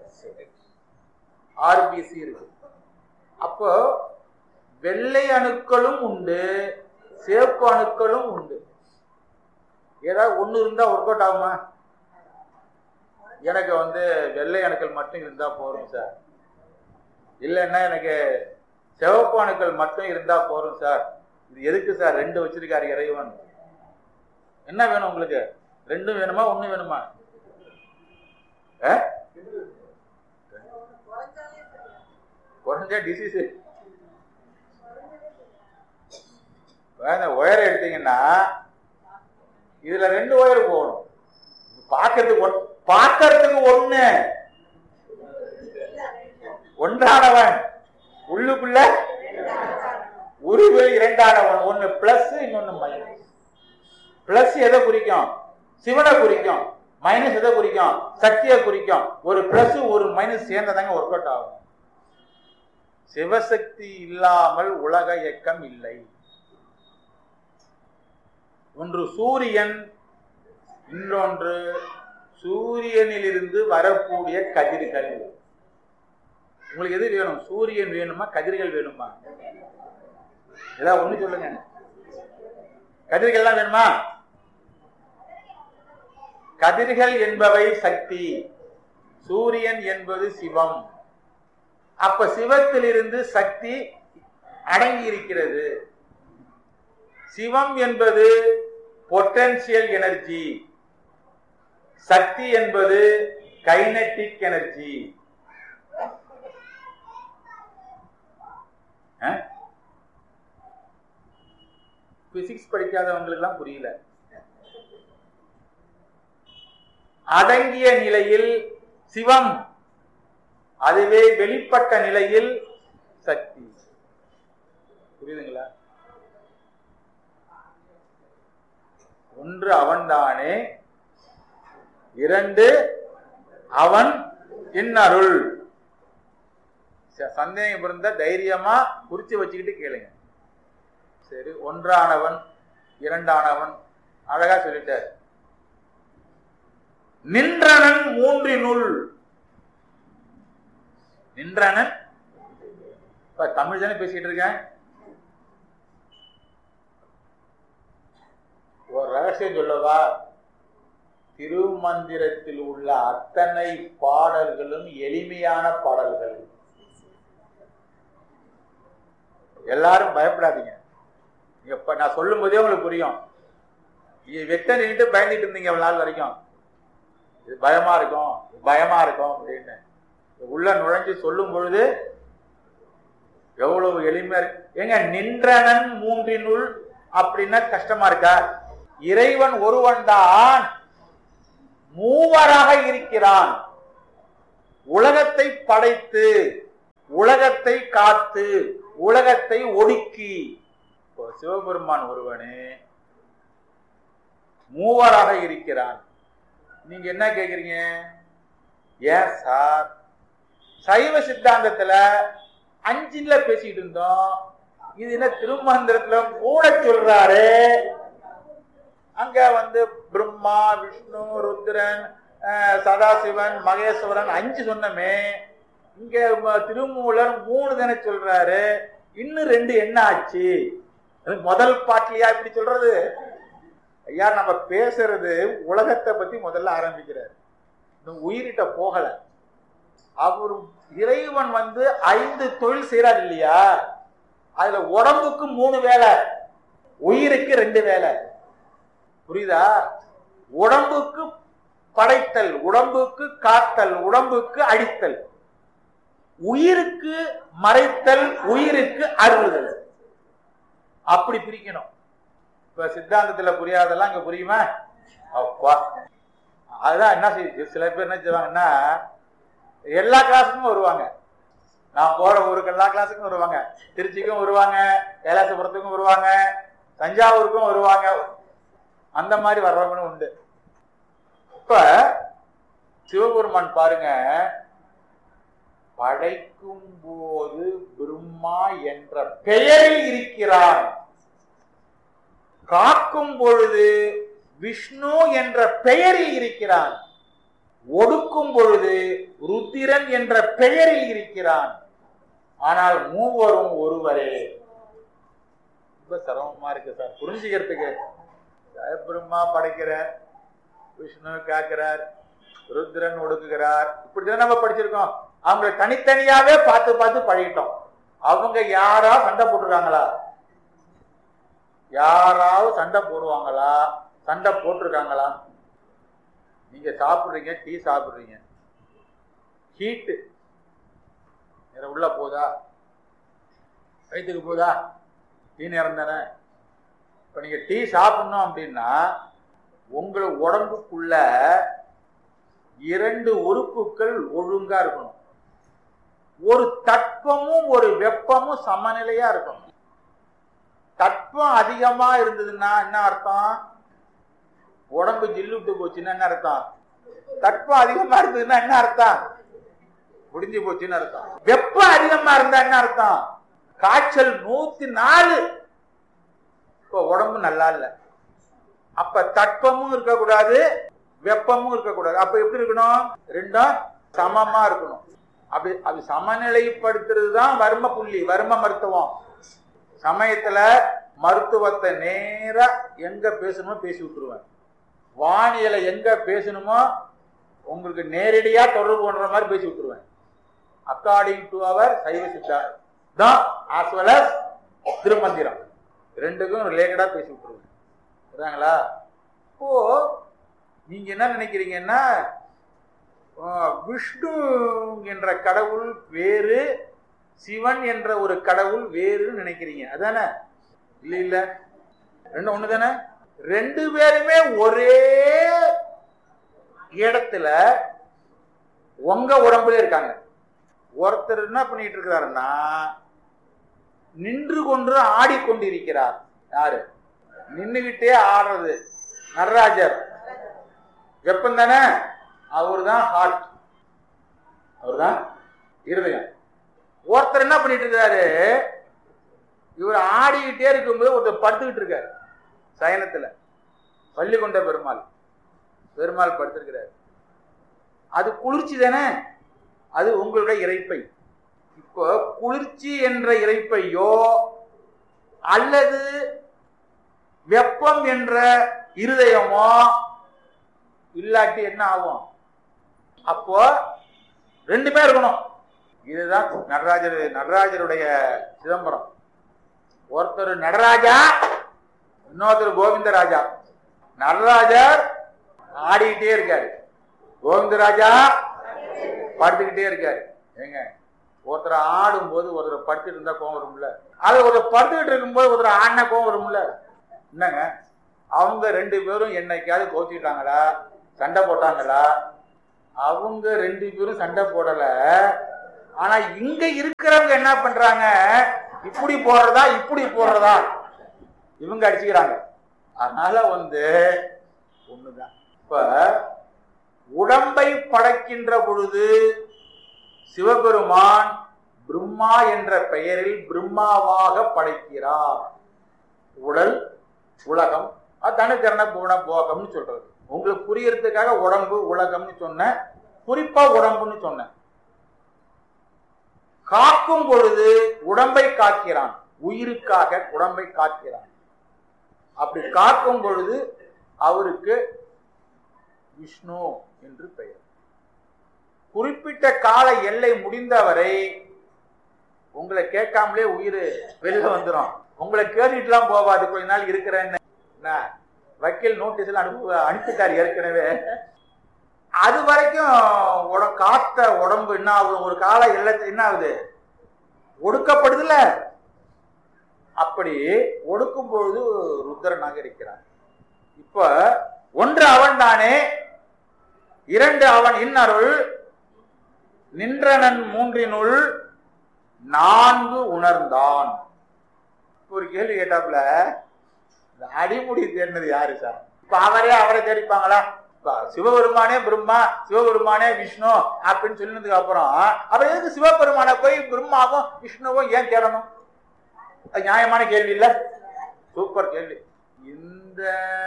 S3: ஆர்பிசி இருக்கு அப்போ வெள்ளை அணுக்களும் உண்டு சிவப்பு அணுக்களும் உண்டு ஏதாவது ஒண்ணு இருந்தா ஒர்க் அவுட் ஆகுமா எனக்கு வந்து வெள்ளை அணுக்கள் மட்டும் இருந்தா போதும் சார் இல்லைன்னா எனக்கு சிவப்பு அணுக்கள் மட்டும் இருந்தா போதும் சார் இது எதுக்கு சார் ரெண்டு வச்சிருக்காரு இறைவன் என்ன வேணும் உங்களுக்கு ரெண்டும் வேணுமா ஒண்ணு வேணுமா ஆ? குறைஞ்சா டிசீஸ் இந்த ஒயரை எடுத்தீங்கன்னா இதுல ரெண்டு ஒயர் போகணும் பார்க்கறதுக்கு ஒன் பார்க்கறதுக்கு ஒண்ணு ஒன்றானவன் உள்ளுக்குள்ள உருவில் இரண்டானவன் ஒண்ணு பிளஸ் இன்னொன்னு மைனஸ் பிளஸ் எதை குறிக்கும் சிவனை குறிக்கும் மைனஸ் எதை குறிக்கும் சக்தியை குறிக்கும் ஒரு பிளஸ் ஒரு மைனஸ் சேர்ந்ததாங்க ஒர்க் அவுட் ஆகும் சிவசக்தி இல்லாமல் உலக இயக்கம் இல்லை ஒன்று சூரியன் இன்னொன்று சூரியனிலிருந்து வரக்கூடிய கதிர்கள் உங்களுக்கு எது வேணும் சூரியன் வேணுமா கதிர்கள் வேணுமா ஏதாவது ஒண்ணு சொல்லுங்க கதிர்கள்லாம் வேணுமா கதிர்கள் என்பவை சக்தி சூரியன் என்பது சிவம் அப்ப சிவத்திலிருந்து சக்தி அடங்கி இருக்கிறது சிவம் என்பது பொட்டன்சியல் எனர்ஜி சக்தி என்பது கைனட்டிக் எனர்ஜி பிசிக்ஸ் படிக்காதவங்களுக்குலாம் புரியல அடங்கிய நிலையில் சிவம் அதுவே வெளிப்பட்ட நிலையில் சக்தி புரியுதுங்களா ஒன்று அவன்தானே இரண்டு அவன் இன்னருள் ச- சந்தேகம் இருந்தா தைரியமா குறிச்சு வச்சுக்கிட்டு கேளுங்க சரி ஒன்றானவன் இரண்டானவன் அழகா சொல்லிட்டார் நின்றனன் மூன்றினுள் நின்றனன் இப்ப தமிழ் தானே பேசிக்கிட்டு இருக்கேன் ஒரு ரகசியம் சொல்லவா திருமந்திரத்தில் உள்ள அத்தனை பாடல்களும் எளிமையான பாடல்கள் எல்லாரும் பயப்படாதீங்க நீங்க இப்ப நான் சொல்லும் போதே உங்களுக்கு புரியும் நீங்க வெட்ட நின்றுட்டு பயந்துட்டு இருந்தீங்க இவ்வளவு நாள் வரைக்கும் இது பயமா இருக்கும் இது பயமா இருக்கும் அப்படின்னு உள்ள நுழைஞ்சு சொல்லும் பொழுது எவ்வளவு எளிமையா இருக்கு ஏங்க நின்றனன் மூன்றினுள் அப்படின்னா கஷ்டமா இருக்கா இறைவன் ஒருவன் தான் மூவராக இருக்கிறான் உலகத்தை படைத்து உலகத்தை காத்து உலகத்தை ஒடுக்கி இப்போ சிவபெருமான் ஒருவனே மூவராக இருக்கிறான் நீங்க என்ன கேக்குறீங்க ஏன் சார் சைவ சித்தாந்தத்துல அஞ்சுல பேசிட்டு இருந்தோம் இது என்ன திருமந்திரத்துல மூட சொல்றாரு அங்க வந்து பிரம்மா விஷ்ணு ருத்ரன் அஹ், சதாசிவன் மகேஸ்வரன் அஞ்சு சொன்னமே இங்க ம- திருமூலர் மூணு தானே சொல்றாரு இன்னும் ரெண்டு என்ன ஆச்சு அது முதல் பாட்டிலையா இப்படி சொல்றது ஐயா நம்ம பேசுறது உலகத்தை பத்தி முதல்ல ஆரம்பிக்கிறார் இன்னும் உயிரிட்ட போகல அவர் இறைவன் வந்து ஐந்து தொழில் செய்யறாரு இல்லையா அதுல உடம்புக்கு மூணு வேலை உயிருக்கு ரெண்டு வேலை புரியுதா உடம்புக்கு படைத்தல் உடம்புக்கு காத்தல் உடம்புக்கு அடித்தல் உயிருக்கு மறைத்தல் உயிருக்கு அருளுதல் அப்படி பிரிக்கணும் இப்ப சித்தாந்தத்துல புரியாதெல்லாம் இங்க புரியுமா அப்பா அதுதான் என்ன செய்யுது சில பேர் என்ன செய்வாங்கன்னா எல்லா கிளாஸுக்கும் வருவாங்க நான் போற ஊருக்கு எல்லா கிளாஸுக்கும் வருவாங்க திருச்சிக்கும் வருவாங்க கைலாசபுரத்துக்கும் வருவாங்க தஞ்சாவூருக்கும் வருவாங்க அந்த மாதிரி வர்றவங்களும் உண்டு இப்ப சிவபெருமான் பாருங்க படைக்கும் போது பிரம்மா என்ற பெயரில் இருக்கிறான் காக்கும் பொழுது விஷ்ணு என்ற பெயரில் இருக்கிறான் ஒடுக்கும் பொழுது ருத்திரன் என்ற பெயரில் இருக்கிறான் ஆனால் மூவரும் ஒருவரே ரொம்ப சிரமமா இருக்கு சார் புரிஞ்சுக்கிறதுக்கு பிரம்மா படைக்கிறார் விஷ்ணு காக்கிறார் ருத்ரன் ஒடுக்குகிறார் இப்படிதான் நம்ம படிச்சிருக்கோம் அவங்க தனித்தனியாவே பார்த்து பார்த்து பழகிட்டோம் அவங்க யாரா சண்டை போட்டிருக்காங்களா யாராவது சண்டை போடுவாங்களா சண்டை போட்டிருக்காங்களா நீங்க சாப்பிடுறீங்க டீ சாப்பிடுறீங்க ஹீட்டு நேரம் உள்ள போதா வயிற்றுக்கு போதா டீ நேரம் தானே இப்ப நீங்க டீ சாப்பிடணும் அப்படின்னா உங்களை உடம்புக்குள்ள இரண்டு உறுப்புகள் ஒழுங்கா இருக்கணும் ஒரு தட்பமும் ஒரு வெப்பமும் சமநிலையா இருக்கணும் தட்பம் அதிகமா இருந்ததுன்னா என்ன அர்த்தம் உடம்பு ஜில்லு விட்டு போச்சுன்னா என்ன அர்த்தம் தட்பம் அதிகமா இருந்ததுன்னா என்ன அர்த்தம் முடிஞ்சு போச்சுன்னு அர்த்தம் வெப்பம் அதிகமா இருந்தா என்ன அர்த்தம் காய்ச்சல் நூத்தி நாலு இப்போ உடம்பு நல்லா இல்ல அப்ப தட்பமும் இருக்கக்கூடாது வெப்பமும் இருக்கக்கூடாது அப்ப எப்படி இருக்கணும் ரெண்டும் சமமா இருக்கணும் அப்படி அது சமநிலைப்படுத்துறது தான் வர்ம புள்ளி வர்ம மருத்துவம் சமயத்துல மருத்துவத்தை நேரா எங்க பேசணுமோ பேசி விட்டுருவேன் வானியலை எங்க பேசணுமோ உங்களுக்கு நேரடியா தொடர்பு பண்ற மாதிரி பேசி விட்டுருவேன் அக்கார்டிங் டு அவர் சைவ சித்தா தான் ஆஸ் வெல் அஸ் திருமந்திரம் ரெண்டுக்கும் ரிலேட்டடா பேசி விட்டுருவேன் புரியுதாங்களா இப்போ நீங்க என்ன நினைக்கிறீங்கன்னா ஆஹ், விஷ்ணு என்ற கடவுள் வேறு சிவன் என்ற ஒரு கடவுள் வேறுன்னு நினைக்கிறீங்க அதானே இல்ல இல்ல ரெண்டு ஒண்ணு தானே ரெண்டு பேருமே ஒரே இடத்துல உங்க உடம்புல இருக்காங்க ஒருத்தர் என்ன பண்ணிட்டு இருக்கிறாருன்னா நின்று கொண்டு ஆடிக்கொண்டிருக்கிறார் யாரு நின்னுகிட்டே ஆடுறது நடராஜர் வெப்பம் தானே அவர் தான் ஹார்ட் அவர் தான் இருதயம் ஒருத்தர் என்ன பண்ணிட்டு இருக்காரு இவர் ஆடிக்கிட்டே இருக்கும்போது ஒருத்தர் படுத்துக்கிட்டு இருக்காரு சயனத்துல பள்ளி கொண்ட பெருமாள் பெருமாள் படுத்திருக்கிறார் அது குளிர்ச்சி தானே அது உங்களுடைய இறைப்பை இப்போ குளிர்ச்சி என்ற இறைப்பையோ அல்லது வெப்பம் என்ற இருதயமோ இல்லாட்டி என்ன ஆகும் அப்போ ரெண்டுமே இருக்கணும் இதுதான் நடராஜர் நடராஜருடைய சிதம்பரம் ஒருத்தர் நடராஜா இன்னொருத்தர் கோவிந்தராஜா நடராஜர் ஆடிக்கிட்டே இருக்காரு கோவிந்தராஜா படுத்துக்கிட்டே இருக்காரு ஏங்க ஒருத்தர் ஆடும்போது ஒருத்தர் படுத்துட்டு இருந்தா கோவம் வரும்ல அது ஒருத்தர் படுத்துக்கிட்டு இருக்கும்போது ஒருத்தர் ஆடினா கோவம் வரும்ல என்னங்க அவங்க ரெண்டு பேரும் என்னைக்காவது கோச்சிக்கிட்டாங்களா சண்டை போட்டாங்களா அவங்க ரெண்டு பேரும் சண்டை போடல ஆனா இங்க இருக்கிறவங்க என்ன பண்றாங்க இப்படி போடுறதா இப்படி போடுறதா இவங்க அடிச்சுக்கிறாங்க அதனால வந்து ஒண்ணுதான் இப்ப உடம்பை படைக்கின்ற பொழுது சிவபெருமான் பிரம்மா என்ற பெயரில் பிரம்மாவாக படைக்கிறார் உடல் உலகம் அது தனுக்கரண குண போகம்னு சொல்றது உங்களுக்கு புரியறதுக்காக உடம்பு உலகம்னு சொன்னேன் குறிப்பா உடம்புன்னு சொன்னேன் காக்கும் பொழுது உடம்பை காக்கிறான் உயிருக்காக உடம்பை காக்கிறான் அப்படி காக்கும் பொழுது அவருக்கு விஷ்ணு என்று பெயர் குறிப்பிட்ட கால எல்லை முடிந்தவரை உங்களை கேட்காமலே உயிர் வெளில வந்துடும் உங்களை கேட்டுட்டுலாம் போவாது கொஞ்ச நாள் இருக்கிறேன்னு என்ன, வக்கீல் நோட்டீஸ் எல்லாம் அனுப்பு அனுப்பிட்டார் ஏற்கனவே அது வரைக்கும் உட காத்த உடம்பு என்ன ஆகுது ஒரு கால எல்லை என்ன ஆகுது ஒடுக்கப்படுதுல அப்படி ஒடுக்கும் பொழுது ருத்ரனாக இருக்கிறான் இப்ப ஒன்று அவன் தானே இரண்டு அவன் இன்னருள் நின்றனன் மூன்றினுள் நான்கு உணர்ந்தான் ஒரு கேள்வி கேட்டாப்புல இந்த அடிமுடி தேடினது யாரு சார் இப்ப அவரே அவரை தேடிப்பாங்களா இப்ப சிவபெருமானே பிரம்மா சிவபெருமானே விஷ்ணு அப்படின்னு சொன்னதுக்கு அப்புறம் அப்புறம் எதுக்கு சிவபெருமானை போய் பிரம்மாவும் விஷ்ணுவும் ஏன் தேடணும் அது நியாயமான கேள்வி இல்ல சூப்பர் கேள்வி இந்த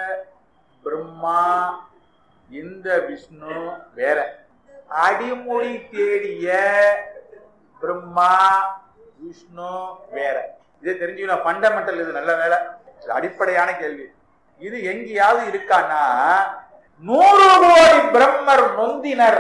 S3: பிரம்மா இந்த விஷ்ணு வேற அடிமொழி தேடிய பிரம்மா விஷ்ணு வேற இதை தெரிஞ்சுக்கணும் ஃபண்டமெண்டல் இது நல்ல வேலை இது அடிப்படையான கேள்வி இது எங்கேயாவது இருக்கான்னா நூறு கோடி பிரம்மர் நொந்தினர்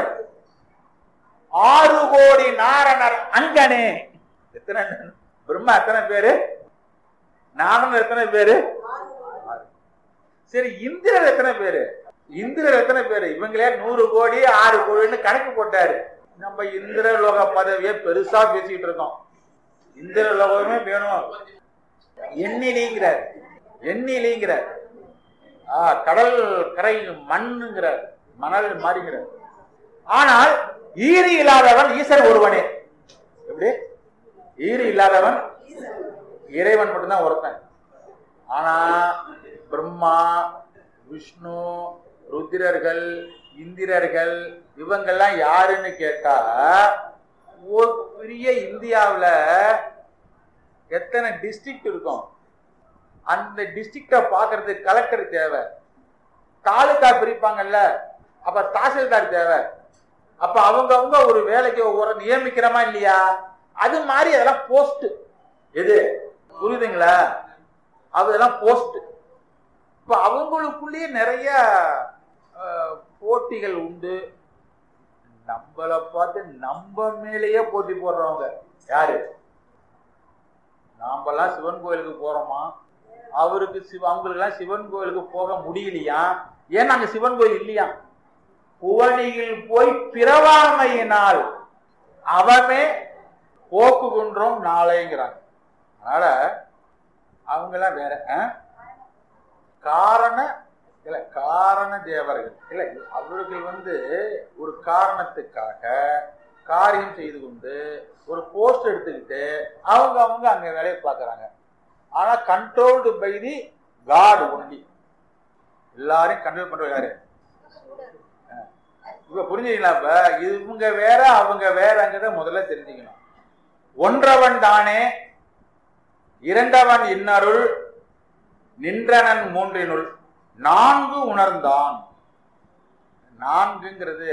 S3: ஆறு கோடி நாரணர் அங்கனே எத்தனை பிரம்மா எத்தனை பேரு நாரணர் எத்தனை பேரு ஆறு. சரி இந்திரர் எத்தனை பேரு இந்திரர் எத்தனை பேரு இவங்களே நூறு கோடி ஆறு கோடின்னு கணக்கு போட்டாரு நம்ம இந்திரலோக பதவியை பெருசா பேசிக்கிட்டு இருக்கோம் இந்திரலோகமே வேணும் எண்ணிலிங்கிறார் எண்ணிலிங்கிறார் ஆ, கடல் கரை மண்ணுங்கிறார் மணல் மாறிங்கிறார் ஆனால் ஈறு இல்லாதவன் ஈசன் ஒருவனே எப்படி ஈறு இல்லாதவன் இறைவன் மட்டும்தான் ஒருத்தன் ஆனா பிரம்மா விஷ்ணு ருத்திரர்கள் இந்திரர்கள் இவங்கெல்லாம் யாருன்னு கேட்டா ஒரு பெரிய இந்தியாவுல எத்தனை டிஸ்ட்ரிக்ட் இருக்கும் அந்த டிஸ்ட்ரிக்ட பாக்குறதுக்கு கலெக்டர் தேவை தாலுகா பிரிப்பாங்கல்ல அப்ப தாசில்தார் தேவை அப்ப அவங்க அவங்க ஒரு வேலைக்கு ஒரு நியமிக்கிறோமா இல்லையா அது மாதிரி அதெல்லாம் போஸ்ட் எது புரியுதுங்களா அதெல்லாம் போஸ்ட் இப்ப அவங்களுக்குள்ளேயே நிறைய அஹ், போட்டிகள் உண்டு நம்மள பார்த்து நம்ம மேலேயே போட்டி போடுறவங்க யாரு நாமெல்லாம் சிவன் கோயிலுக்கு போறோமா அவருக்கு சிவ அவங்களுக்கெல்லாம் சிவன் கோயிலுக்கு போக முடியலையா ஏன் அங்க சிவன் கோயில் இல்லையா புவனியில் போய் பிறவாமையினால் அவமே போக்குகின்றோம் நாளைங்கிறாங்க அதனால அவங்கெல்லாம் வேற ஆ? காரண இல்ல காரண தேவர்கள் இல்ல அவர்கள் வந்து ஒரு காரணத்துக்காக காரியம் செய்து கொண்டு ஒரு போஸ்ட் எடுத்துக்கிட்டு அவங்க அவங்க அங்க வேலையை பார்க்கறாங்க ஆனா controlled by the God only எல்லாரையும் கண்ட்ரோல் பண்றது யாரு ஆ. இப்ப புரிஞ்சுங்களா இப்ப இவங்க வேற அவங்க வேறங்கிறத முதல்ல தெரிஞ்சுக்கணும் ஒன்றவன் தானே இரண்டவன் இன்னருள் நின்றனன் மூன்றினுள் நான்கு உணர்ந்தான் நான்குங்கிறது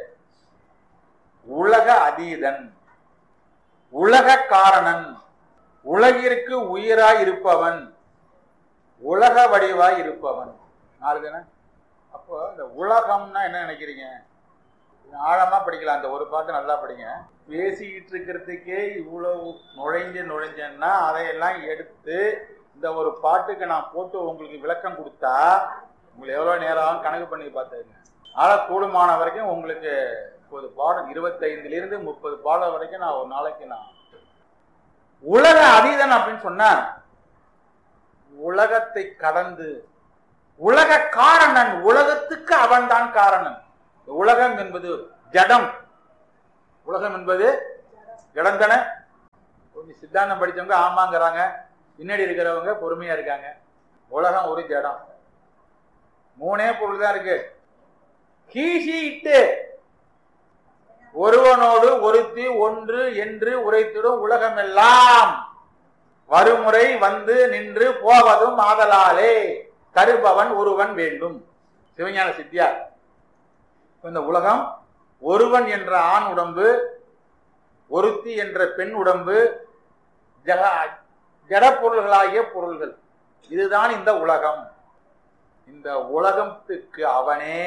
S3: உலக அதீதன் உலக காரணன் உலகிற்கு உயிராய் இருப்பவன் உலக வடிவாய் இருப்பவன் நாலு தானே அப்போ இந்த உலகம்னா என்ன நினைக்கிறீங்க ஆழமா படிக்கலாம் அந்த ஒரு பாட்டு நல்லா படிங்க பேசிக்கிட்டு இருக்கிறதுக்கே இவ்வளவு நுழைஞ்சு நுழைஞ்சேன்னா அதையெல்லாம் எடுத்து இந்த ஒரு பாட்டுக்கு நான் போட்டு உங்களுக்கு விளக்கம் கொடுத்தா உங்களுக்கு எவ்வளவு நேரம் ஆகும் கணக்கு பண்ணி பார்த்துங்க ஆனா கூடுமான வரைக்கும் உங்களுக்கு முப்பது பாடம் இருபத்தைந்துல இருந்து முப்பது பாடம் வரைக்கும் நான் ஒரு நாளைக்கு நான் உலக அதீதன் அப்படின்னு சொன்னா உலகத்தை கடந்து உலக காரணன் உலகத்துக்கு அவன்தான் காரணன் உலகம் என்பது ஜடம் உலகம் என்பது ஜடம் தானே கொஞ்சம் சித்தாந்தம் படிச்சவங்க ஆமாங்கிறாங்க பின்னாடி இருக்கிறவங்க பொறுமையா இருக்காங்க உலகம் ஒரு ஜடம் மூணே பொருள் தான் இருக்கு கீசி இட்டு ஒருவனோடு ஒருத்தி ஒன்று என்று உரைத்திடும் உலகமெல்லாம் வருமுறை வந்து நின்று போவதும் ஆதலாலே தருபவன் ஒருவன் வேண்டும் சிவஞான சித்தியார் இந்த உலகம் ஒருவன் என்ற ஆண் உடம்பு ஒருத்தி என்ற பெண் உடம்பு ஜக ஜடப்பொருள்களாகிய பொருள்கள் இதுதான் இந்த உலகம் இந்த உலகத்துக்கு அவனே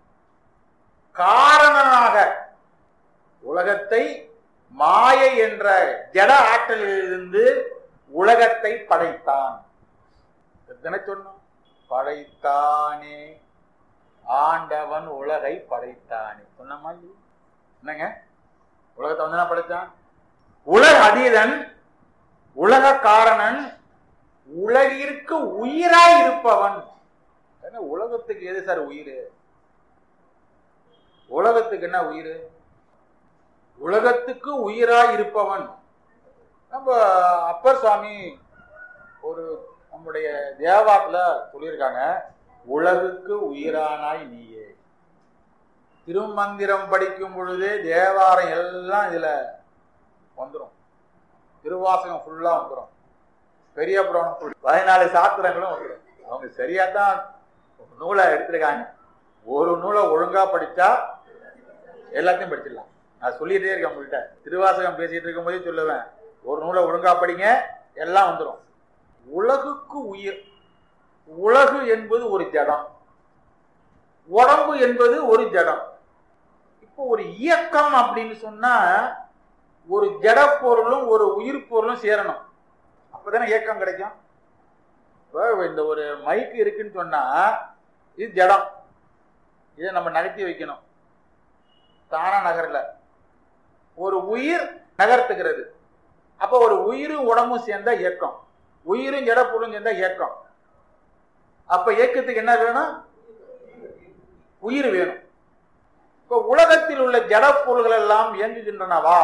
S3: காரணனாக உலகத்தை மாயை என்ற ஜட ஆற்றலிலிருந்து உலகத்தை படைத்தான் எத்தனை சொன்னோம் படைத்தானே ஆண்டவன் உலகை படைத்தானே சொன்ன மாதிரி என்னங்க உலகத்தை வந்து படைத்தான் உலக அதீதன் உலக காரணன் உலகிற்கு உயிராய் இருப்பவன் ஏன்னா உலகத்துக்கு எது சார் உயிர் உலகத்துக்கு என்ன உயிர் உலகத்துக்கு உயிராய் இருப்பவன் நம்ம அப்பர் சுவாமி ஒரு நம்முடைய தேவாத்துல சொல்லியிருக்காங்க உலகுக்கு உயிரானாய் நீயே திருமந்திரம் படிக்கும் பொழுதே தேவாரம் எல்லாம் இதுல வந்துடும் திருவாசகம் ஃபுல்லா வந்துடும் பெரிய புராணம் full. பதினாலு சாத்திரங்களும் வந்துடும் அவங்க சரியா தான் நூலை எடுத்திருக்காங்க ஒரு நூலை ஒழுங்கா படிச்சா எல்லாத்தையும் படிச்சிடலாம் நான் சொல்லிட்டே இருக்கேன் உங்கள்கிட்ட திருவாசகம் பேசிட்டு இருக்கும் போதே சொல்லுவேன் ஒரு நூலை ஒழுங்கா படிங்க எல்லாம் வந்துடும் உலகுக்கு உயிர் உலகு என்பது ஒரு ஜடம் உடம்பு என்பது ஒரு ஜடம் இப்போ ஒரு இயக்கம் அப்படின்னு சொன்னா ஒரு ஜட பொருளும் ஒரு உயிர் பொருளும் சேரணும் அப்பதானே இயக்கம் கிடைக்கும் இப்போ இந்த ஒரு மைக் இருக்குன்னு சொன்னா இது ஜடம் இதை நம்ம நகர்த்தி வைக்கணும் தானா நகரல ஒரு உயிர் நகர்த்துகிறது அப்போ ஒரு உயிரும் உடம்பும் சேர்ந்தா இயக்கம் உயிரும் ஜட பொருளும் சேர்ந்தா இயக்கம் அப்ப இயக்கத்துக்கு என்ன வேணும் உயிர் வேணும் இப்ப உலகத்தில் உள்ள ஜட பொருள்கள் எல்லாம் இயங்குகின்றனவா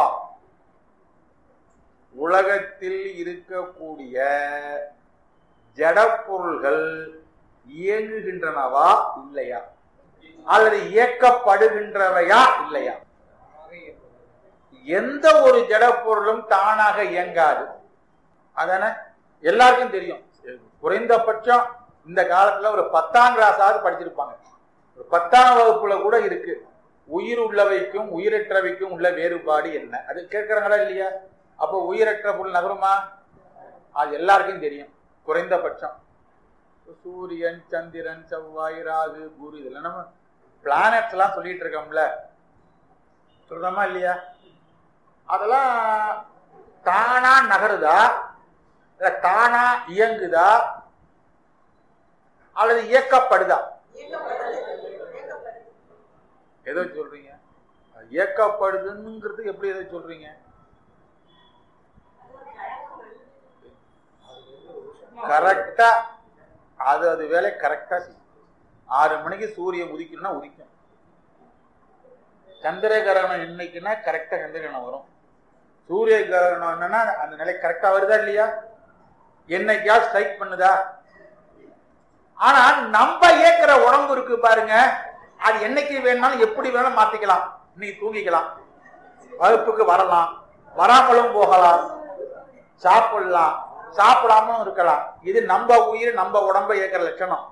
S3: உலகத்தில் இருக்கக்கூடிய ஜட பொருள்கள் இயங்குகின்றனவா இல்லையா அல்லது இயக்கப்படுகின்றவையா இல்லையா எந்த ஒரு ஜட பொருளும் தானாக இயங்காது அதானே எல்லாருக்கும் தெரியும் குறைந்தபட்சம் இந்த காலத்துல ஒரு பத்தாம் கிளாஸாவது படிச்சிருப்பாங்க ஒரு பத்தாம் வகுப்புல கூட இருக்கு உயிர் உள்ளவைக்கும் உயிரற்றவைக்கும் உள்ள வேறுபாடு என்ன அது கேட்கறாங்களா இல்லையா அப்போ உயிரற்ற பொருள் நகருமா அது எல்லாருக்கும் தெரியும் குறைந்தபட்சம் சூரியன் சந்திரன் செவ்வாய் ராகு குரு இதெல்லாம் நம்ம பிளானட்ஸ் எல்லாம் சொல்லிட்டு இருக்கோம்ல சொல்றோமா இல்லையா அதெல்லாம் தானா நகருதா இல்ல தானா இயங்குதா அல்லது இயக்கப்படுதா எதை சொல்றீங்க இயக்கப்படுதுங்கிறது எப்படி எதை சொல்றீங்க கரெக்டா அது அது வேலை கரெக்டா செய்யும் ஆறு மணிக்கு சூரியன் உதிக்கணும்னா உதிக்கும் சந்திர கிரகணம் இன்னைக்குன்னா கரெக்டா சந்திர கிரகணம் வரும் சூரிய கிரகணம் என்னன்னா அந்த நிலை கரெக்டா வருதா இல்லையா என்னைக்காவது ஸ்ட்ரைக் பண்ணுதா ஆனா நம்ம இயக்குற உடம்பு இருக்கு பாருங்க அது என்னைக்கு வேணாலும் எப்படி வேணாலும் மாத்திக்கலாம் இன்னைக்கு தூங்கிக்கலாம் வகுப்புக்கு வரலாம் வராமலும் போகலாம் சாப்பிடலாம் சாப்பிடாமலும் இருக்கலாம் இது நம்ம உயிர் நம்ம உடம்ப இயக்கிற லட்சணம்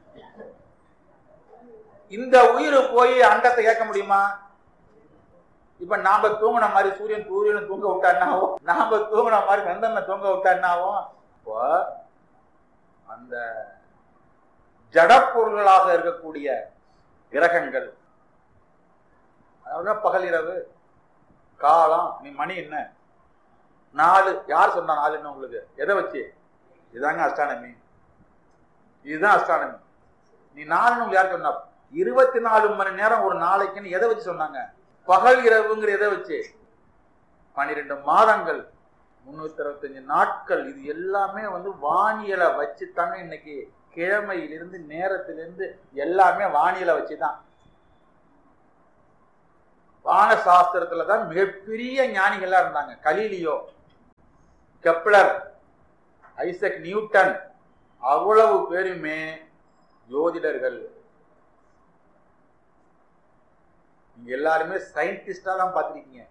S3: இந்த உயிர் போய் அண்டத்தை இயக்க முடியுமா இப்ப நாம தூங்கின மாதிரி சூரியன் சூரியன் தூங்க விட்டா என்ன ஆகும் நாம தூங்கின மாதிரி சந்திரனை தூங்க விட்டா என்ன ஆகும் இப்போ அந்த ஜடப்பொருள்களாக இருக்கக்கூடிய கிரகங்கள் அதாவது பகல் இரவு காலம் நீ மணி என்ன நாலு யார் சொன்னா நாலு என்ன உங்களுக்கு எதை வச்சு இதாங்க அஸ்டானமி இதுதான் அஸ்டானமி நீ நாலுன்னு உங்களுக்கு யார் சொன்னா இருபத்தி நாலு மணி நேரம் ஒரு நாளைக்குன்னு எதை வச்சு சொன்னாங்க பகல் இரவுங்கிற எதை வச்சு பன்னிரெண்டு மாதங்கள் முன்னூத்தி அறுபத்தஞ்சு நாட்கள் இது எல்லாமே வந்து வானியலை வச்சுத்தாங்க இன்னைக்கு கிழமையிலிருந்து நேரத்திலிருந்து எல்லாமே வானியலை வச்சுதான் வான சாஸ்திரத்துல தான் மிகப்பெரிய ஞானிகளா இருந்தாங்க கலீலியோ கெப்லர் ஐசக் நியூட்டன் அவ்வளவு பேருமே ஜோதிடர்கள் நீங்க எல்லாருமே சயின்டிஸ்டா தான் பார்த்திருக்கீங்க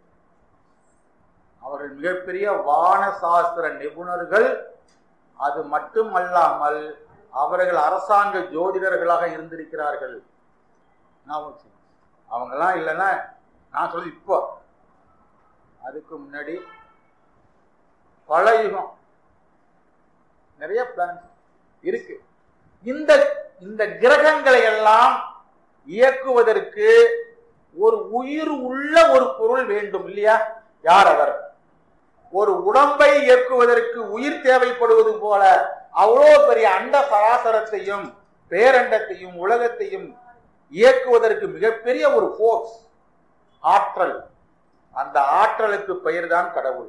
S3: அவர்கள் மிகப்பெரிய வான சாஸ்திர நிபுணர்கள் அது மட்டுமல்லாமல் அவர்கள் அரசாங்க ஜோதிடர்களாக இருந்திருக்கிறார்கள் ஞாபகம் வச்சுக்கோங்க. அவங்கெல்லாம் இல்லைன்னா நான் சொல்றது இப்போ அதுக்கு முன்னாடி பல யுகம் நிறைய பிளான்ஸ் இருக்கு இந்த இந்த கிரகங்களை எல்லாம் இயக்குவதற்கு ஒரு உயிர் உள்ள ஒரு பொருள் வேண்டும் இல்லையா யார் அவர் ஒரு உடம்பை இயக்குவதற்கு உயிர் தேவைப்படுவது போல அவ்வளோ பெரிய அண்ட சராசரத்தையும் பேரண்டத்தையும் உலகத்தையும் இயக்குவதற்கு மிகப்பெரிய ஒரு ஃபோர்ஸ் ஆற்றல் அந்த ஆற்றலுக்கு பெயர்தான் கடவுள்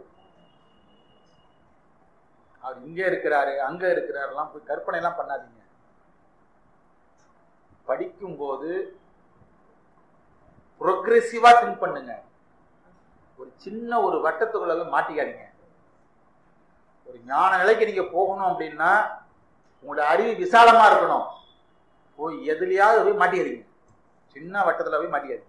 S3: அவர் இங்க இருக்கிறாரு அங்க இருக்கிறாருலாம் போய் கற்பனை எல்லாம் பண்ணாதீங்க படிக்கும் போது ப்ரொக்ரெசிவா திங்க் பண்ணுங்க ஒரு சின்ன ஒரு வட்டத்துக்குள்ள போய் மாட்டிக்காதீங்க ஒரு ஞான நிலைக்கு நீங்க போகணும் அப்படின்னா உங்களோட அறிவு விசாலமா இருக்கணும் போய் எதுலயாவது போய் மாட்டிக்கிறீங்க சின்ன வட்டத்துல போய் மாட்டிக்காதீங்க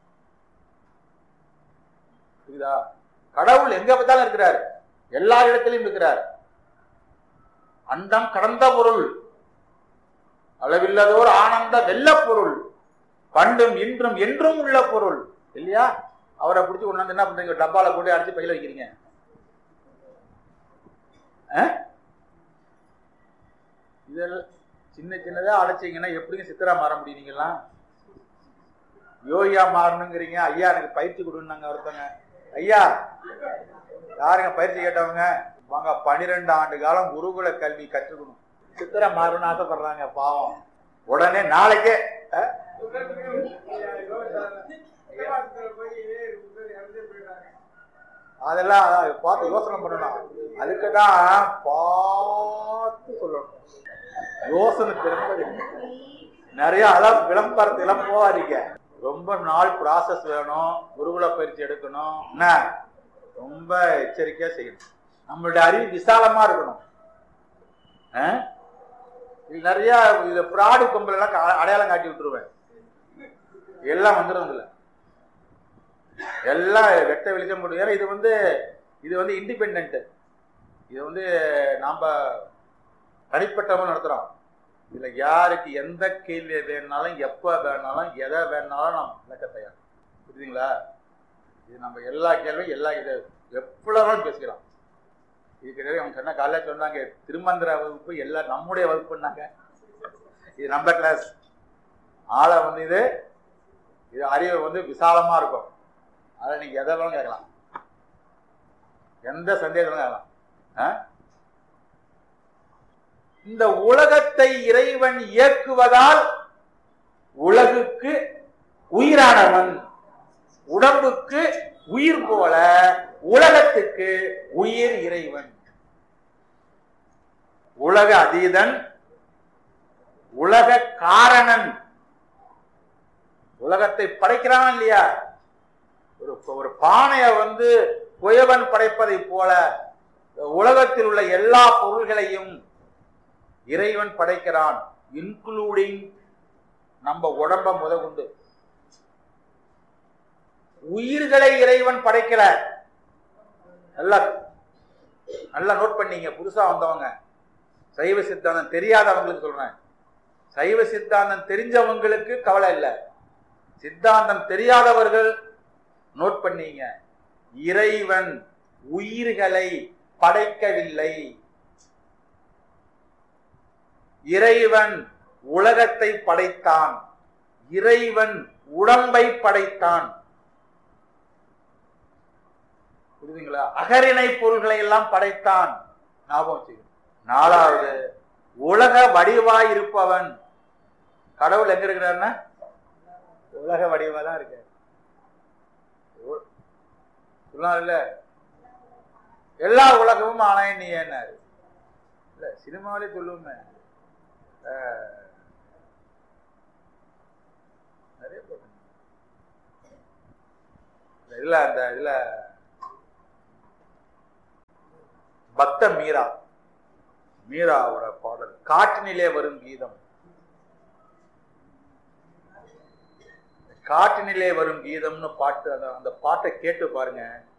S3: புரியுதா கடவுள் எங்க பார்த்தாலும் இருக்கிறார் எல்லா இடத்திலும் இருக்கிறார் அண்டம் கடந்த பொருள் அளவில்லதோர் ஆனந்த வெள்ள பொருள் பண்டும் இன்றும் என்றும் உள்ள பொருள் இல்லையா அவரை பிடிச்சி கொண்டு வந்து என்ன பண்றீங்க டப்பால போட்டு அடிச்சு பையில வைக்கிறீங்க ஆ? இதெல்லாம் சின்ன சின்னதா அடைச்சிங்கன்னா எப்படிங்க சித்தரா மாற முடியும் நீங்கெல்லாம் யோகியா மாறணுங்கிறீங்க ஐயா எனக்கு பயிற்சி கொடுன்னாங்க ஒருத்தங்க ஐயா யாருங்க பயிற்சி கேட்டவங்க வாங்க பனிரெண்டு ஆண்டு காலம் குருகுல கல்வி கற்றுக்கணும் சித்திரை மாறணும்னு ஆசைப்படுறாங்க பாவம் உடனே நாளைக்கே அஹ், அதெல்லாம் பார்த்து யோசனை பண்ணணும் அதுக்கு தான் பார்த்து சொல்லணும் யோசனை திறமை நிறைய அதான் விளம்பரத்தெல்லாம் போகாதீங்க ரொம்ப நாள் ப்ராசஸ் வேணும் குருகுல பயிற்சி எடுக்கணும் என்ன ரொம்ப எச்சரிக்கையா செய்யணும் நம்மளுடைய அறிவு விசாலமா இருக்கணும் ஆ? இது நிறைய இது பிராடு கும்பல் எல்லாம் கா- அடையாளம் காட்டி விட்டுருவேன் எல்லாம் வந்துடும் இதுல எல்லாம் வெட்ட வெளிச்சம் போட்டு ஏன்னா இது வந்து இது வந்து இண்டிபெண்ட் இது வந்து நாம தனிப்பட்டவங்க நடத்துறோம் இதுல யாருக்கு எந்த கேள்வி வேணுனாலும் எப்ப வேணாலும் எதை வேணாலும் நாம் விளக்க தயார் புரியுதுங்களா இது நம்ம எல்லா கேள்வியும் எல்லா இது எவ்வளவு பேசிக்கலாம் இதுக்கு நிறைய அவங்க சொன்ன காலைல சொன்னாங்க திருமந்திர வகுப்பு எல்லாம் நம்முடைய வகுப்புன்னாங்க இது நம்ம கிளாஸ் ஆளை வந்து இது இது அறிவு வந்து விசாலமா இருக்கும் அதில் நீங்க எதை வேணாலும் கேட்கலாம் எந்த சந்தேகங்களும் கேட்கலாம் ஆ? இந்த உலகத்தை இறைவன் இயக்குவதால் உலகுக்கு உயிரானவன் உடம்புக்கு உயிர் போல உலகத்துக்கு உயிர் இறைவன் உலக அதீதன் உலக காரணன் உலகத்தை படைக்கிறான் இல்லையா ஒரு ஒரு பானையை வந்து குயவன் படைப்பதை போல உலகத்தில் உள்ள எல்லா பொருள்களையும் இறைவன் படைக்கிறான் இன்க்ளூடிங் நம்ம உடம்ப முதற்கொண்டு உயிர்களை இறைவன் படைக்கல நல்லா நல்லா நோட் பண்ணீங்க புதுசா வந்தவங்க சைவ சித்தாந்தம் தெரியாதவங்களுக்கு சொல்றேன் சைவ சித்தாந்தம் தெரிஞ்சவங்களுக்கு கவலை இல்லை சித்தாந்தம் தெரியாதவர்கள் நோட் பண்ணீங்க இறைவன் உயிர்களை படைக்கவில்லை இறைவன் உலகத்தை படைத்தான் இறைவன் உடம்பை படைத்தான் புரியுதுங்களா அகரிணை பொருள்களை எல்லாம் படைத்தான் ஞாபகம் வச்சுக்கணும் நாலாவது உலக வடிவாய் இருப்பவன் கடவுள் எங்க இருக்கிறாருன்னா உலக வடிவா தான் இருக்காரு சொல்லலாம் இல்ல எல்லா உலகமும் ஆனாய் நீ ஏன்னாரு இல்ல சினிமாவிலே சொல்லுவோமே அஹ், நிறைய போட்டு இதுல அந்த இதுல பக்த மீரா மீராவோட பாடல் காற்றினிலே வரும் கீதம் காற்றினிலே வரும் கீதம்னு பாட்டு அந்த அந்த பாட்டை கேட்டு பாருங்க